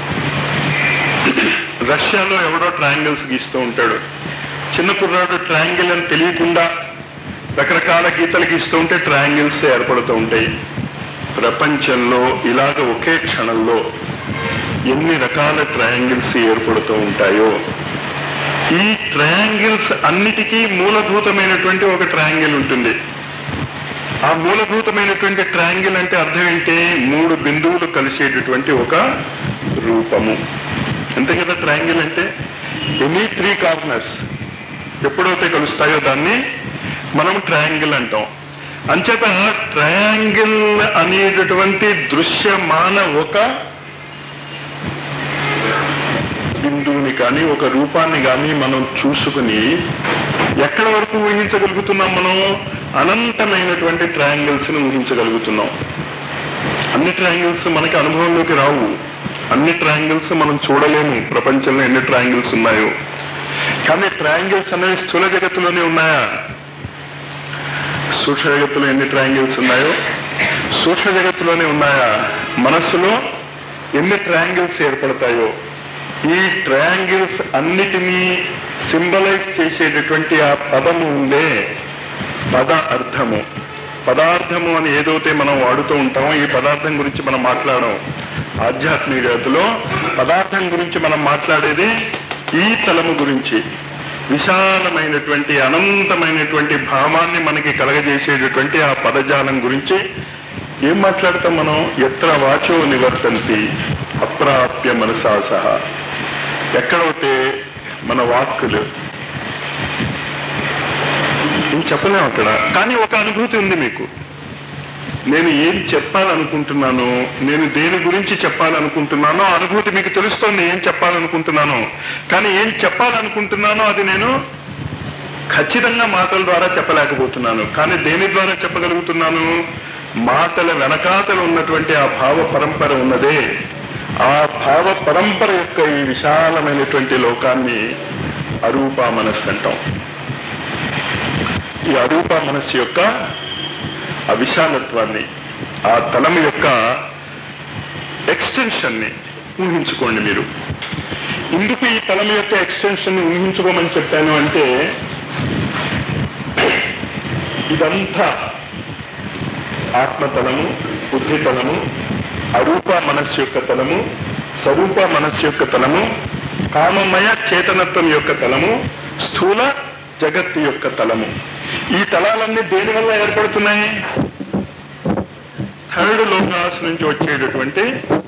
రష్యాలో ఎవడో ట్రయాంగిల్స్ గీస్తూ ఉంటాడు చిన్న కుర్రాడు ట్రయాంగిల్ అని తెలియకుండా రకరకాల గీతలు గీస్తూ ఉంటే ట్రయాంగిల్స్ ఏర్పడుతూ ఉంటాయి ప్రపంచంలో ఇలాగ ఒకే క్షణంలో ఎన్ని రకాల ట్రయాంగిల్స్ ఏర్పడుతూ ఉంటాయో ఈ ట్రయాంగిల్స్ అన్నిటికీ మూలభూతమైనటువంటి ఒక ట్రయాంగిల్ ఉంటుంది ఆ మూలభూతమైనటువంటి ట్రయాంగిల్ అంటే అర్థం ఏంటి మూడు బిందువులు కలిసేటటువంటి ఒక రూపము అంతే కదా ట్రయాంగిల్ అంటే ఎనీ త్రీ కార్నర్స్ ఎప్పుడైతే కలుస్తాయో దాన్ని మనం ట్రయాంగిల్ అంటాం అంచేత ట్రయాంగిల్ అనేటటువంటి దృశ్యమాన ఒక బిందువుని కానీ ఒక రూపాన్ని కానీ మనం చూసుకుని ఎక్కడ వరకు ఊహించగలుగుతున్నాం మనం అనంతమైనటువంటి ట్రయాంగిల్స్ ని ఊహించగలుగుతున్నాం అన్ని ట్రయాంగిల్స్ మనకి అనుభవంలోకి రావు అన్ని ట్రయాంగిల్స్ మనం చూడలేము ప్రపంచంలో ఎన్ని ట్రయాంగిల్స్ ఉన్నాయో కానీ ట్రయాంగిల్స్ అనేవి స్థూల జగత్తులోనే ఉన్నాయా సూక్ష్మ జగత్తులో ఎన్ని ట్రయాంగిల్స్ ఉన్నాయో సూక్ష్మ జగత్తులోనే ఉన్నాయా మనస్సులో ఎన్ని ట్రయాంగిల్స్ ఏర్పడతాయో ఈ ట్రయాంగిల్స్ అన్నిటినీ సింబలైజ్ చేసేటటువంటి ఆ పదము ఉందే పద అర్థము పదార్థము అని ఏదైతే మనం వాడుతూ ఉంటామో ఈ పదార్థం గురించి మనం మాట్లాడడం ఆధ్యాత్మిక జగత్తులో పదార్థం గురించి మనం మాట్లాడేది ఈ తలము గురించి విశాలమైనటువంటి అనంతమైనటువంటి భావాన్ని మనకి కలగజేసేటటువంటి ఆ పదజాలం గురించి ఏం మాట్లాడతాం మనం ఎత్ర వాచో నివర్తంతి అప్రాప్య మనసా సహా ఎక్కడైతే మన వాక్కులు ఏం చెప్పలేం అక్కడ కానీ ఒక అనుభూతి ఉంది మీకు నేను ఏం చెప్పాలనుకుంటున్నాను నేను దేని గురించి చెప్పాలనుకుంటున్నానో ఆ అనుభూతి మీకు తెలుస్తోంది ఏం చెప్పాలనుకుంటున్నానో కానీ ఏం చెప్పాలనుకుంటున్నానో అది నేను ఖచ్చితంగా మాటల ద్వారా చెప్పలేకపోతున్నాను కానీ దేని ద్వారా చెప్పగలుగుతున్నాను మాటల వెనకాతలు ఉన్నటువంటి ఆ భావ పరంపర ఉన్నదే ఆ భావ పరంపర యొక్క ఈ విశాలమైనటువంటి లోకాన్ని అరూపా మనస్సు అంటాం ఈ అరూప మనస్సు యొక్క ఆ విశాలత్వాన్ని ఆ తలం యొక్క ఎక్స్టెన్షన్ ని ఊహించుకోండి మీరు ఇందుకు ఈ తలం యొక్క ఎక్స్టెన్షన్ ని ఊహించుకోమని చెప్పాను అంటే ఇదంతా ఆత్మతలము బుద్ధి తలము అరూప మనస్సు యొక్క తలము స్వరూప మనస్సు యొక్క తలము కామమయ చేతనత్వం యొక్క తలము స్థూల జగత్తు యొక్క తలము ఈ తలాలన్నీ దేని వల్ల ఏర్పడుతున్నాయి థర్డ్ లోకాస్ నుంచి వచ్చేటటువంటి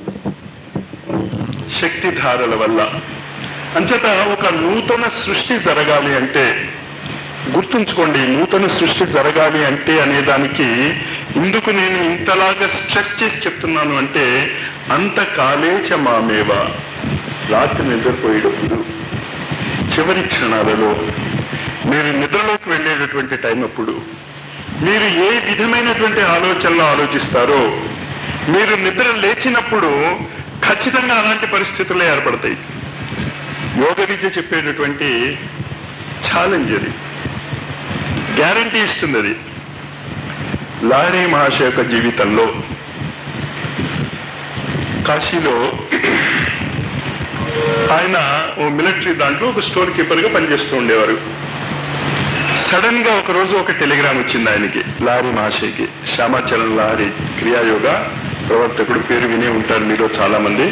శక్తి ధారల వల్ల అంచేత ఒక నూతన సృష్టి జరగాలి అంటే గుర్తుంచుకోండి నూతన సృష్టి జరగాలి అంటే అనేదానికి ఇందుకు నేను ఇంతలాగా స్ట్రెస్ చేసి చెప్తున్నాను అంటే అంత కాలేచ మామేవ రాత్రి నిద్రపోయేటప్పుడు చివరి క్షణాలలో మీరు నిద్రలోకి వెళ్ళేటటువంటి టైం అప్పుడు మీరు ఏ విధమైనటువంటి ఆలోచనలో ఆలోచిస్తారో మీరు నిద్ర లేచినప్పుడు ఖచ్చితంగా అలాంటి పరిస్థితులే ఏర్పడతాయి యోగ విద్య చెప్పేటటువంటి ఛాలెంజ్ అది గ్యారంటీ ఇస్తుంది అది లారీ మహాశయ యొక్క జీవితంలో కాశీలో ఆయన ఓ మిలిటరీ దాంట్లో ఒక స్టోర్ కీపర్ గా పనిచేస్తూ ఉండేవారు సడన్ గా ఒక రోజు ఒక టెలిగ్రామ్ వచ్చింది ఆయనకి లారీ మహాశయకి శ్యామాచరణ్ లారీ క్రియాయోగ ప్రవర్తకుడు పేరు వినే ఉంటారు మీరు చాలా మంది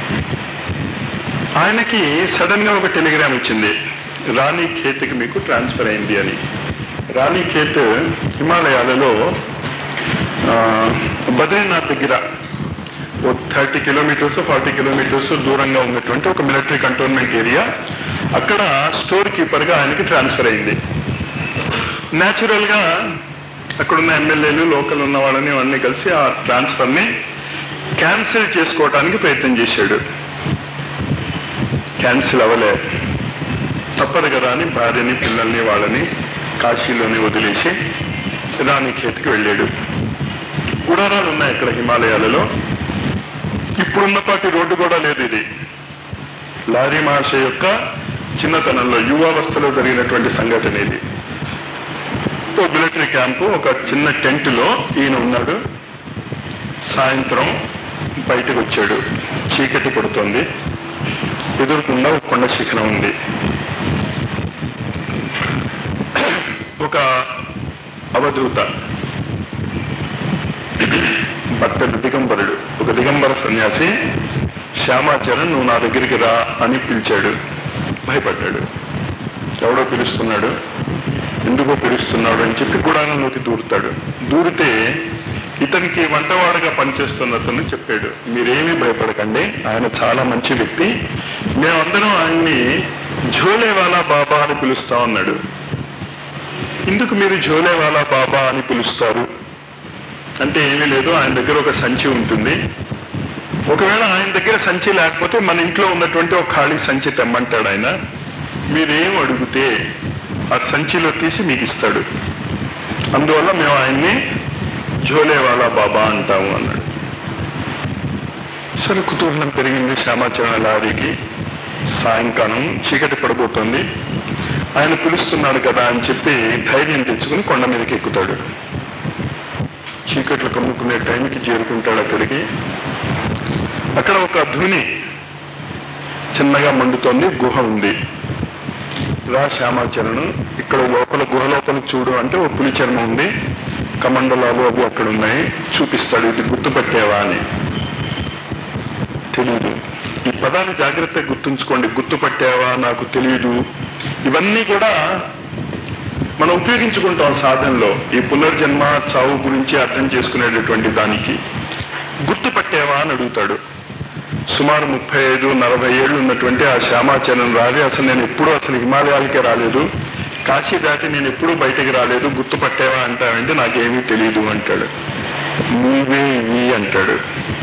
ఆయనకి సడన్ గా ఒక టెలిగ్రామ్ వచ్చింది రాణి ఖేత్కి మీకు ట్రాన్స్ఫర్ అయింది అని రాణి ఖేత్ హిమాలయాలలో ఆ, బద్రీనాథ్ దగ్గర ఓ థర్టీ కిలోమీటర్స్ ఫార్టీ కిలోమీటర్స్ దూరంగా ఉన్నటువంటి ఒక మిలిటరీ కంటోన్మెంట్ ఏరియా అక్కడ స్టోర్ కీపర్ గా ఆయనకి ట్రాన్స్ఫర్ అయింది న్యాచురల్ గా అక్కడున్న ఎమ్మెల్యేలు లోకల్ ఉన్న వాళ్ళని అన్ని కలిసి ఆ ట్రాన్స్ఫర్ ని క్యాన్సిల్ చేసుకోవడానికి ప్రయత్నం చేశాడు క్యాన్సిల్ అవ్వలే తప్పదు కదా అని భార్యని పిల్లల్ని వాళ్ళని కాశీలోనే వదిలేసి రాణిఖేత్కి వెళ్ళాడు గుడారాలు ఉన్నాయి ఇక్కడ హిమాలయాలలో ఇప్పుడున్నపాటి రోడ్డు కూడా లేదు ఇది లారీ మహర్షి యొక్క చిన్నతనంలో యువావస్థలో జరిగినటువంటి సంఘటన ఇది ఓ మిలిటరీ క్యాంపు ఒక చిన్న టెంట్ లో ఈయన ఉన్నాడు సాయంత్రం బయటకు వచ్చాడు చీకటి పడుతోంది ఎదురుకుండా ఒక కొండ శిఖరం ఉంది ఒక అవధూత భక్తుడు దిగంబరుడు ఒక దిగంబర సన్యాసి శ్యామాచరణ్ నువ్వు నా దగ్గరికి రా అని పిలిచాడు భయపడ్డాడు ఎవడో పిలుస్తున్నాడు ఎందుకో పిలుస్తున్నాడు అని చెప్పి గుడారంలోకి దూరుతాడు దూరితే ఇతనికి వంటవాడుగా పనిచేస్తున్న అతను చెప్పాడు మీరేమీ భయపడకండి ఆయన చాలా మంచి వ్యక్తి మేమందరం ఆయన్ని ఝోలేవాలా బాబా అని పిలుస్తా ఉన్నాడు ఎందుకు మీరు ఝోలేవాలా బాబా అని పిలుస్తారు అంటే ఏమీ లేదు ఆయన దగ్గర ఒక సంచి ఉంటుంది ఒకవేళ ఆయన దగ్గర సంచి లేకపోతే మన ఇంట్లో ఉన్నటువంటి ఒక ఖాళీ సంచి తెమ్మంటాడు ఆయన మీరేం అడిగితే ఆ సంచిలో తీసి మీకు ఇస్తాడు అందువల్ల మేము ఆయన్ని ఝోలేవాలా బాబా అంటాము అన్నాడు సరే కుతూహలం పెరిగింది శ్యామాచరణ లారీకి సాయంకాలం చీకటి పడబోతోంది ఆయన పిలుస్తున్నాడు కదా అని చెప్పి ధైర్యం తెచ్చుకుని కొండ మీదకి ఎక్కుతాడు చీకట్లు కమ్ముకునే టైంకి చేరుకుంటాడు అక్కడికి అక్కడ ఒక ధుని చిన్నగా మండుతోంది గుహ ఉంది రా శ్యామాచరణం ఇక్కడ లోపల గుహ లోపల చూడు అంటే ఒక పులి చర్మం ఉంది కమండలాలు అవి అక్కడ ఉన్నాయి చూపిస్తాడు ఇది గుర్తుపట్టేవా అని తెలియదు ఈ పదాన్ని జాగ్రత్తగా గుర్తుంచుకోండి గుర్తుపట్టావా నాకు తెలియదు ఇవన్నీ కూడా మనం ఉపయోగించుకుంటాం సాధనలో ఈ పునర్జన్మ చావు గురించి అర్థం చేసుకునేటటువంటి దానికి గుర్తుపట్టేవా అని అడుగుతాడు సుమారు ముప్పై ఐదు నలభై ఏళ్ళు ఉన్నటువంటి ఆ శ్యామాచరణం రాలి అసలు నేను ఎప్పుడూ అసలు హిమాలయాలకే రాలేదు కాశీ దాటి నేను ఎప్పుడూ బయటికి రాలేదు గుర్తుపట్టేవా అంటావంటే నాకేమీ తెలియదు అంటాడు నీవే ఇవి అంటాడు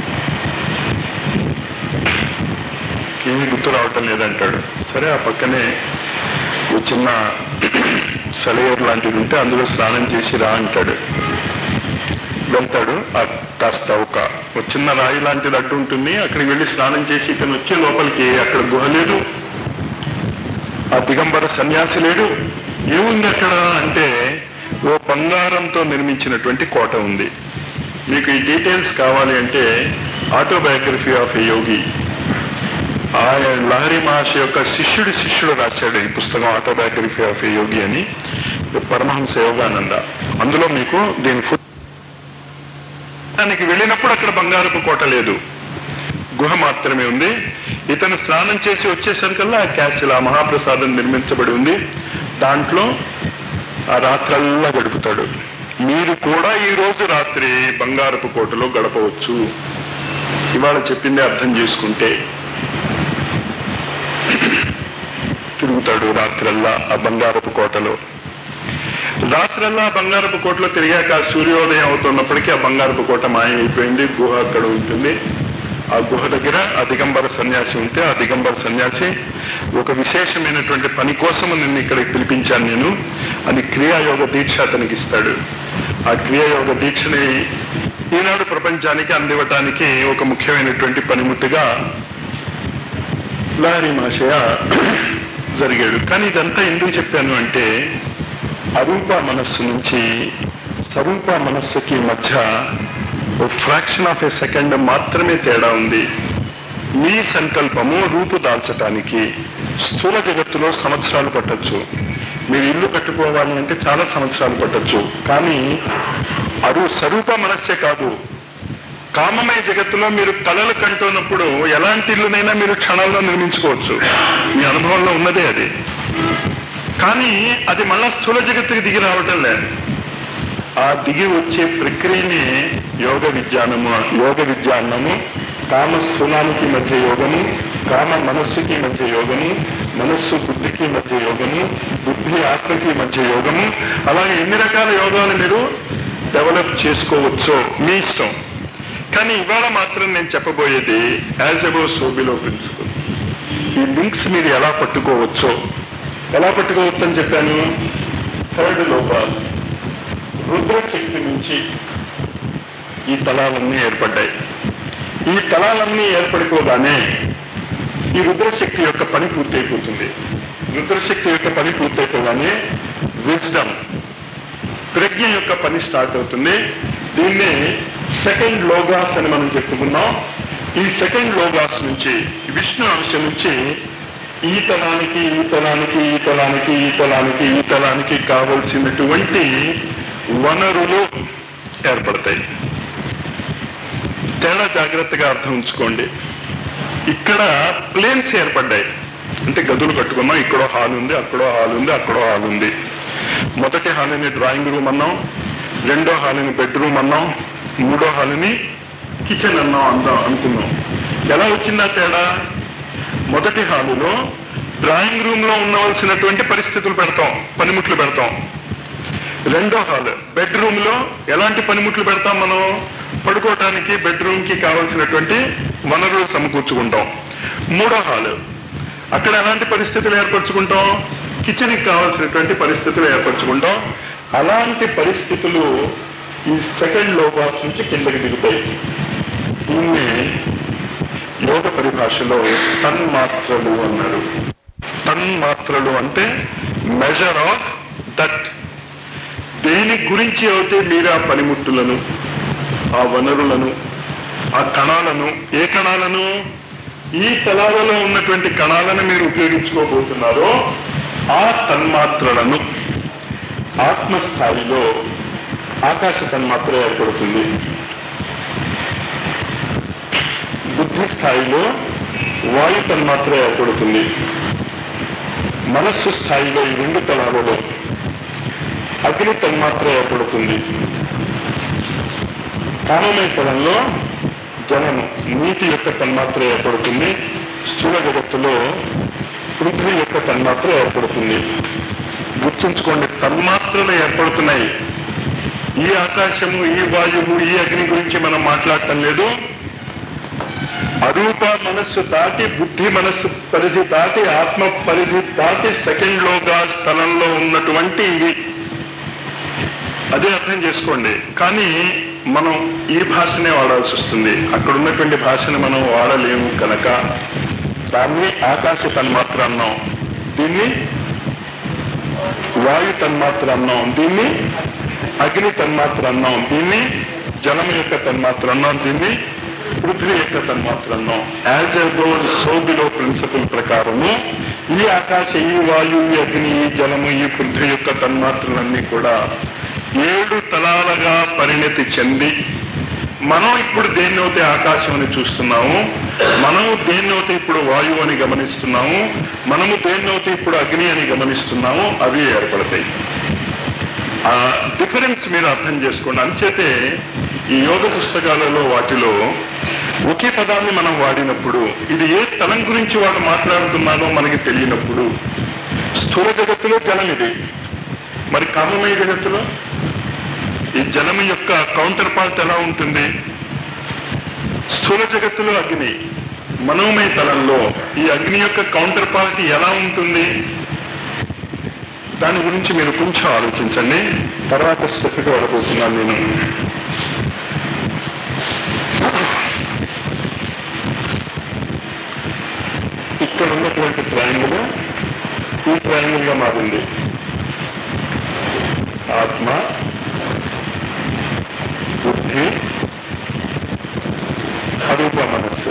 ఏమీ గుర్తు రావటం లేదంటాడు సరే ఆ పక్కనే ఓ చిన్న సెలయేరు లాంటిది ఉంటే అందులో స్నానం చేసి రా అంటాడు వెళ్తాడు ఆ కాస్త ఒక ఒక చిన్న రాయి లాంటిది అడ్డు ఉంటుంది అక్కడికి వెళ్ళి స్నానం చేసి ఇతను వచ్చే లోపలికి అక్కడ గుహ లేదు ఆ దిగంబర సన్యాసి లేడు ఏముంది అక్కడ అంటే ఓ బంగారంతో నిర్మించినటువంటి కోట ఉంది మీకు ఈ డీటెయిల్స్ కావాలి అంటే ఆటోబయోగ్రఫీ ఆఫ్ ఎ యోగి ఆయన లహరి మహర్షి యొక్క శిష్యుడి శిష్యుడు రాశాడు ఈ పుస్తకం ఆటోబయోగ్రఫీ ఆఫ్ ఎ యోగి అని పరమహంస యోగానంద అందులో మీకు దీని ఫుట్ దానికి వెళ్ళినప్పుడు అక్కడ బంగారపు కోట లేదు గుహ మాత్రమే ఉంది ఇతను స్నానం చేసి వచ్చేసరికల్లా ఆ క్యాసిల్ ఆ మహాప్రసాదం నిర్మించబడి ఉంది దాంట్లో ఆ రాత్రల్లా గడుపుతాడు మీరు కూడా ఈ రోజు రాత్రి బంగారపు కోటలో గడపవచ్చు ఇవాళ చెప్పింది అర్థం చేసుకుంటే తిరుగుతాడు రాత్రల్లా ఆ బంగారపు కోటలో రాత్రల్లా ఆ బంగారపు కోటలో తిరిగాక ఆ సూర్యోదయం అవుతున్నప్పటికీ ఆ బంగారపు కోట మాయమైపోయింది గుహ అక్కడ ఉంటుంది ఆ గుహ దగ్గర ఆ దిగంబర సన్యాసి ఉంటే ఆ దిగంబర సన్యాసి ఒక విశేషమైనటువంటి పని కోసం నిన్ను ఇక్కడికి పిలిపించాను నేను అని క్రియాయోగ దీక్ష అతనికి ఇస్తాడు ఆ క్రియాయోగ దీక్షని ఈనాడు ప్రపంచానికి అందివ్వటానికి ఒక ముఖ్యమైనటువంటి పనిముట్టుగా లారీ మాషయ జరిగాడు కానీ ఇదంతా ఎందుకు చెప్పాను అంటే అరూప మనస్సు నుంచి స్వరూప మనస్సుకి మధ్య ఓ ఫ్రాక్షన్ ఆఫ్ ఏ సెకండ్ మాత్రమే తేడా ఉంది మీ సంకల్పము రూపు దాల్చటానికి స్థూల జగత్తులో సంవత్సరాలు పట్టొచ్చు మీరు ఇల్లు కట్టుకోవాలి అంటే చాలా సంవత్సరాలు పట్టొచ్చు కానీ అరు స్వరూప మనస్సే కాదు కామమయ జగత్తులో మీరు కళలు కంటున్నప్పుడు ఎలాంటి ఇల్లునైనా మీరు క్షణాల్లో నిర్మించుకోవచ్చు మీ అనుభవంలో ఉన్నదే అది కానీ అది మళ్ళా స్థూల జగత్తుకి దిగి రావటం లేదు ఆ దిగి వచ్చే ప్రక్రియనే యోగ విజ్ఞానము యోగ విజ్ఞానము కామ స్థూలానికి మధ్య యోగము కామ మనస్సుకి మధ్య యోగము మనస్సు బుద్ధికి మధ్య యోగము బుద్ధి ఆత్మకి మధ్య యోగము అలాగే ఎన్ని రకాల యోగాలు మీరు డెవలప్ చేసుకోవచ్చో మీ ఇష్టం కానీ ఇవాళ మాత్రం నేను చెప్పబోయేది యాజ్ అబౌ సోబిలో ప్రిన్సిపల్ ఈ లింక్స్ మీరు ఎలా పట్టుకోవచ్చో ఎలా పట్టుకోవచ్చు అని చెప్పాను థర్డ్ లోపాస్ రుద్రశక్తి నుంచి ఈ తలాలన్నీ ఏర్పడ్డాయి ఈ తలాలన్నీ ఏర్పడిపోగానే ఈ రుద్రశక్తి యొక్క పని పూర్తయిపోతుంది రుద్రశక్తి యొక్క పని పూర్తయిపోగానే విజ్డమ్ ప్రజ్ఞ యొక్క పని స్టార్ట్ అవుతుంది దీన్నే సెకండ్ లోగాస్ అని మనం చెప్పుకున్నాం ఈ సెకండ్ లోగాస్ నుంచి విష్ణు అంశం నుంచి ఈ తలానికి ఈ తలానికి ఈ తలానికి ఈ తలానికి ఈ తలానికి కావలసినటువంటి వనరులు ఏర్పడతాయి తేడా జాగ్రత్తగా అర్థం ఉంచుకోండి ఇక్కడ ప్లేన్స్ ఏర్పడ్డాయి అంటే గదులు కట్టుకున్నాం ఇక్కడో హాల్ ఉంది అక్కడో హాల్ ఉంది అక్కడో హాల్ ఉంది మొదటి హాల్ని డ్రాయింగ్ రూమ్ అన్నాం రెండో హాల్ని బెడ్రూమ్ అన్నాం మూడో హాల్ని కిచెన్ అన్నాం అందాం అనుకున్నాం ఎలా వచ్చిందా తేడా మొదటి హాలులో డ్రాయింగ్ రూమ్ లో ఉండవలసినటువంటి పరిస్థితులు పెడతాం పనిముట్లు పెడతాం రెండో హాల్ బెడ్రూమ్ లో ఎలాంటి పనిముట్లు పెడతాం మనం పడుకోవటానికి బెడ్రూమ్ కి కావలసినటువంటి వనరులు సమకూర్చుకుంటాం మూడో హాల్ అక్కడ ఎలాంటి పరిస్థితులు ఏర్పరచుకుంటాం కిచెన్ కి కావాల్సినటువంటి పరిస్థితులు ఏర్పరచుకుంటాం అలాంటి పరిస్థితులు ఈ సెకండ్ లోబాస్ నుంచి కిందకి దిగుతాయి దీన్ని యోగ పరిభాషలో తన్మాత్రలు అన్నారు తన్మాత్రలు అంటే మెజర్ ఆఫ్ దట్ దేని గురించి అయితే మీరు ఆ పనిముట్టులను ఆ వనరులను ఆ కణాలను ఏ కణాలను ఈ తలాలలో ఉన్నటువంటి కణాలను మీరు ఉపయోగించుకోబోతున్నారో ఆ తన్మాత్రలను ఆత్మస్థాయిలో ఆకాశ తన్మాత్ర ఏర్పడుతుంది బుద్ధి స్థాయిలో వాయు తన్మాత్ర ఏర్పడుతుంది మనస్సు స్థాయిలో ఈ రెండు తలాలలో అగ్ని తన్మాత్ర ఏర్పడుతుంది కామమయ స్థలంలో జలము నీటి యొక్క తన్మాత్ర ఏర్పడుతుంది స్థూల జగత్తులో పృథ్వీ యొక్క తన్మాత్ర ఏర్పడుతుంది గుర్తుంచుకోండి తన్మాత్రలు ఏర్పడుతున్నాయి ఈ ఆకాశము ఈ వాయువు ఈ అగ్ని గురించి మనం మాట్లాడటం లేదు అరూప మనస్సు దాటి బుద్ధి మనస్సు పరిధి దాటి ఆత్మ పరిధి దాటి సెకండ్ లోగా స్థలంలో ఉన్నటువంటి ఇవి అదే అర్థం చేసుకోండి కానీ మనం ఈ భాషనే వాడాల్సి వస్తుంది అక్కడ ఉన్నటువంటి భాషను మనం వాడలేము కనుక దాన్ని ఆకాశ తన్మాత్ర అన్నాం దీన్ని వాయు తన్మాత్ర అన్నాం దీన్ని అగ్ని తన్మాత్ర అన్నాం దీన్ని జలం యొక్క తన్మాత్ర అన్నాం దీన్ని పృథ్వీ యొక్క తన్మాత్ర అన్నాం as above so below principle ప్రకారము ఈ ఆకాశ ఈ వాయు ఈ అగ్ని ఈ జలము ఈ పృథ్వీ యొక్క తన్మాత్రలన్నీ కూడా ఏడు తలాలుగా పరిణతి చెంది మనం ఇప్పుడు దేన్నైతే ఆకాశం అని చూస్తున్నాము మనము దేన్నైతే ఇప్పుడు వాయువు అని గమనిస్తున్నాము మనము దేన్నైతే ఇప్పుడు అగ్ని అని గమనిస్తున్నాము అవి ఏర్పడతాయి ఆ డిఫరెన్స్ మీరు అర్థం చేసుకోండి అంచేతే ఈ యోగ పుస్తకాలలో వాటిలో ఒకే పదాన్ని మనం వాడినప్పుడు ఇది ఏ తలం గురించి వాళ్ళు మాట్లాడుతున్నారో మనకి తెలియనప్పుడు స్థూల జగత్తులో జలం ఇది మరి కామమయ జగత్తులో ఈ జలం యొక్క కౌంటర్ పార్ట్ ఎలా ఉంటుంది స్థూల జగత్తులో అగ్ని మనోమయ తలంలో ఈ అగ్ని యొక్క కౌంటర్ పార్ట్ ఎలా ఉంటుంది దాని గురించి మీరు కొంచెం ఆలోచించండి తర్వాత స్టెప్కి వెళ్ళబోతున్నాను నేను ఇక్కడ ఉన్నటువంటి ట్రయాంగిల్ ఈ ట్రయాంగిల్ గా మారింది ఆత్మ బుద్ధి అరూప మనస్సు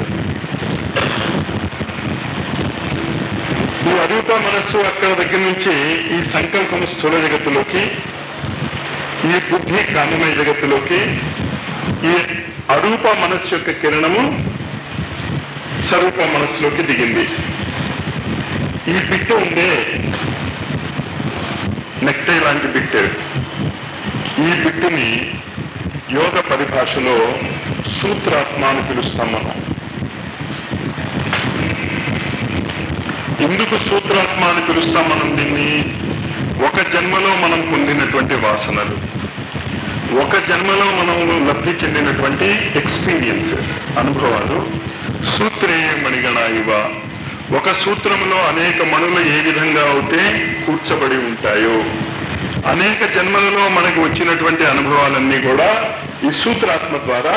ఈ అరూప మనస్సు అక్కడ దగ్గర నుంచి ఈ సంకల్పం స్థూల జగత్తులోకి ఈ బుద్ధి కామమయ జగత్తులోకి ఈ అరూప మనస్సు యొక్క కిరణము స్వరూప మనస్సులోకి దిగింది ఈ బిట్టు ఉండే నెక్టై లాంటి బిట్టు ఈ బిట్టుని యోగ పరిభాషలో సూత్రాత్మ అని పిలుస్తాం మనం ఎందుకు సూత్రాత్మ అని పిలుస్తాం మనం దీన్ని ఒక జన్మలో మనం పొందినటువంటి వాసనలు ఒక జన్మలో మనం లబ్ధి చెందినటువంటి ఎక్స్పీరియన్సెస్ అనుభవాలు సూత్రే మణిగణ ఇవ ఒక సూత్రంలో అనేక మణులు ఏ విధంగా అయితే కూర్చబడి ఉంటాయో అనేక జన్మలలో మనకు వచ్చినటువంటి అనుభవాలన్నీ కూడా ఈ సూత్రాత్మ ద్వారా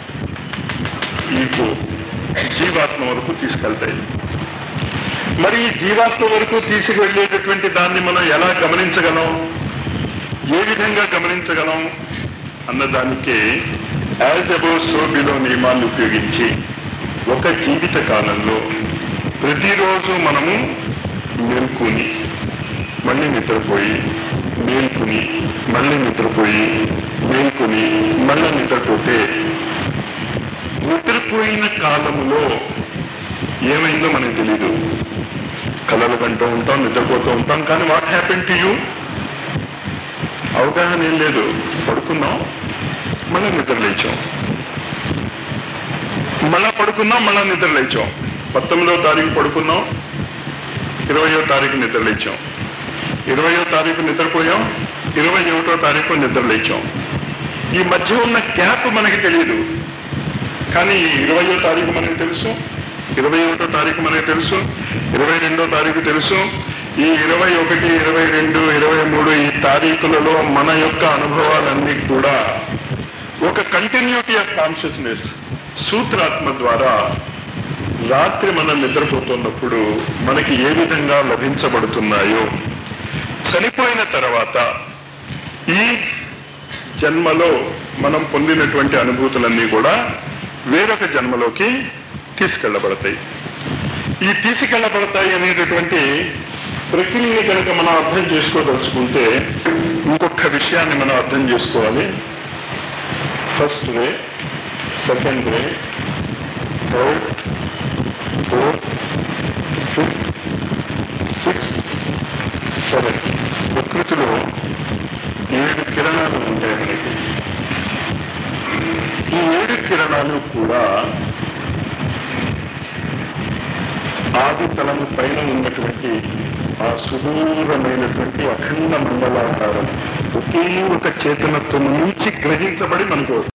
మీకు జీవాత్మ వరకు తీసుకెళ్తాయి మరి ఈ జీవాత్మ వరకు తీసుకువెళ్ళేటటువంటి దాన్ని మనం ఎలా గమనించగలం ఏ విధంగా గమనించగలం అన్నదానికి యాజ్ అబౌ సో బిలో నియమాన్ని ఉపయోగించి ఒక జీవిత కాలంలో ప్రతిరోజు మనము మేల్కొని మళ్ళీ నిద్రపోయి మేల్కొని మళ్ళీ నిద్రపోయి మేల్కొని మళ్ళీ నిద్రపోతే నిద్రపోయిన కాలంలో ఏమైందో మనకు తెలీదు కలలు కంటూ ఉంటాం నిద్రపోతూ ఉంటాం కానీ వాట్ హ్యాపెన్ టు యూ అవగాహన ఏం లేదు పడుకున్నాం మళ్ళీ నిద్ర లేచాం మళ్ళా పడుకున్నాం మళ్ళా నిద్ర లేచాం పంతొమ్మిదో తారీఖు పడుకున్నాం ఇరవయో తారీఖు నిద్ర లేచాం ఇరవయో తారీఖు నిద్రపోయాం ఇరవై ఒకటో తారీఖు నిద్ర లేచాం ఈ మధ్య ఉన్న గ్యాప్ మనకి తెలియదు కానీ ఇరవయో తారీఖు మనకు తెలుసు ఇరవై ఒకటో తారీఖు మనకు తెలుసు ఇరవై రెండో తారీఖు తెలుసు ఈ ఇరవై ఒకటి ఇరవై రెండు ఇరవై మూడు ఈ తారీఖులలో మన యొక్క అనుభవాలన్నీ కూడా ఒక కంటిన్యూటీ ఆఫ్ కాన్షియస్నెస్ సూత్రాత్మ ద్వారా రాత్రి మనం నిద్రపోతున్నప్పుడు మనకి ఏ విధంగా లభించబడుతున్నాయో చనిపోయిన తర్వాత ఈ జన్మలో మనం పొందినటువంటి అనుభూతులన్నీ కూడా వేరొక జన్మలోకి తీసుకెళ్లబడతాయి ఈ తీసుకెళ్లబడతాయి అనేటటువంటి ప్రక్రియని కనుక మనం అర్థం చేసుకోదలుచుకుంటే ఇంకొక విషయాన్ని మనం అర్థం చేసుకోవాలి first ray second ray third fourth fifth sixth seventh ప్రకృతిలో కూడా ఆది తలము పైన ఉన్నటువంటి ఆ సుదూరమైనటువంటి అఖండ మండలాకారం ఒకే ఒక చేతనత్వం నుంచి గ్రహించబడి మనకు వస్తుంది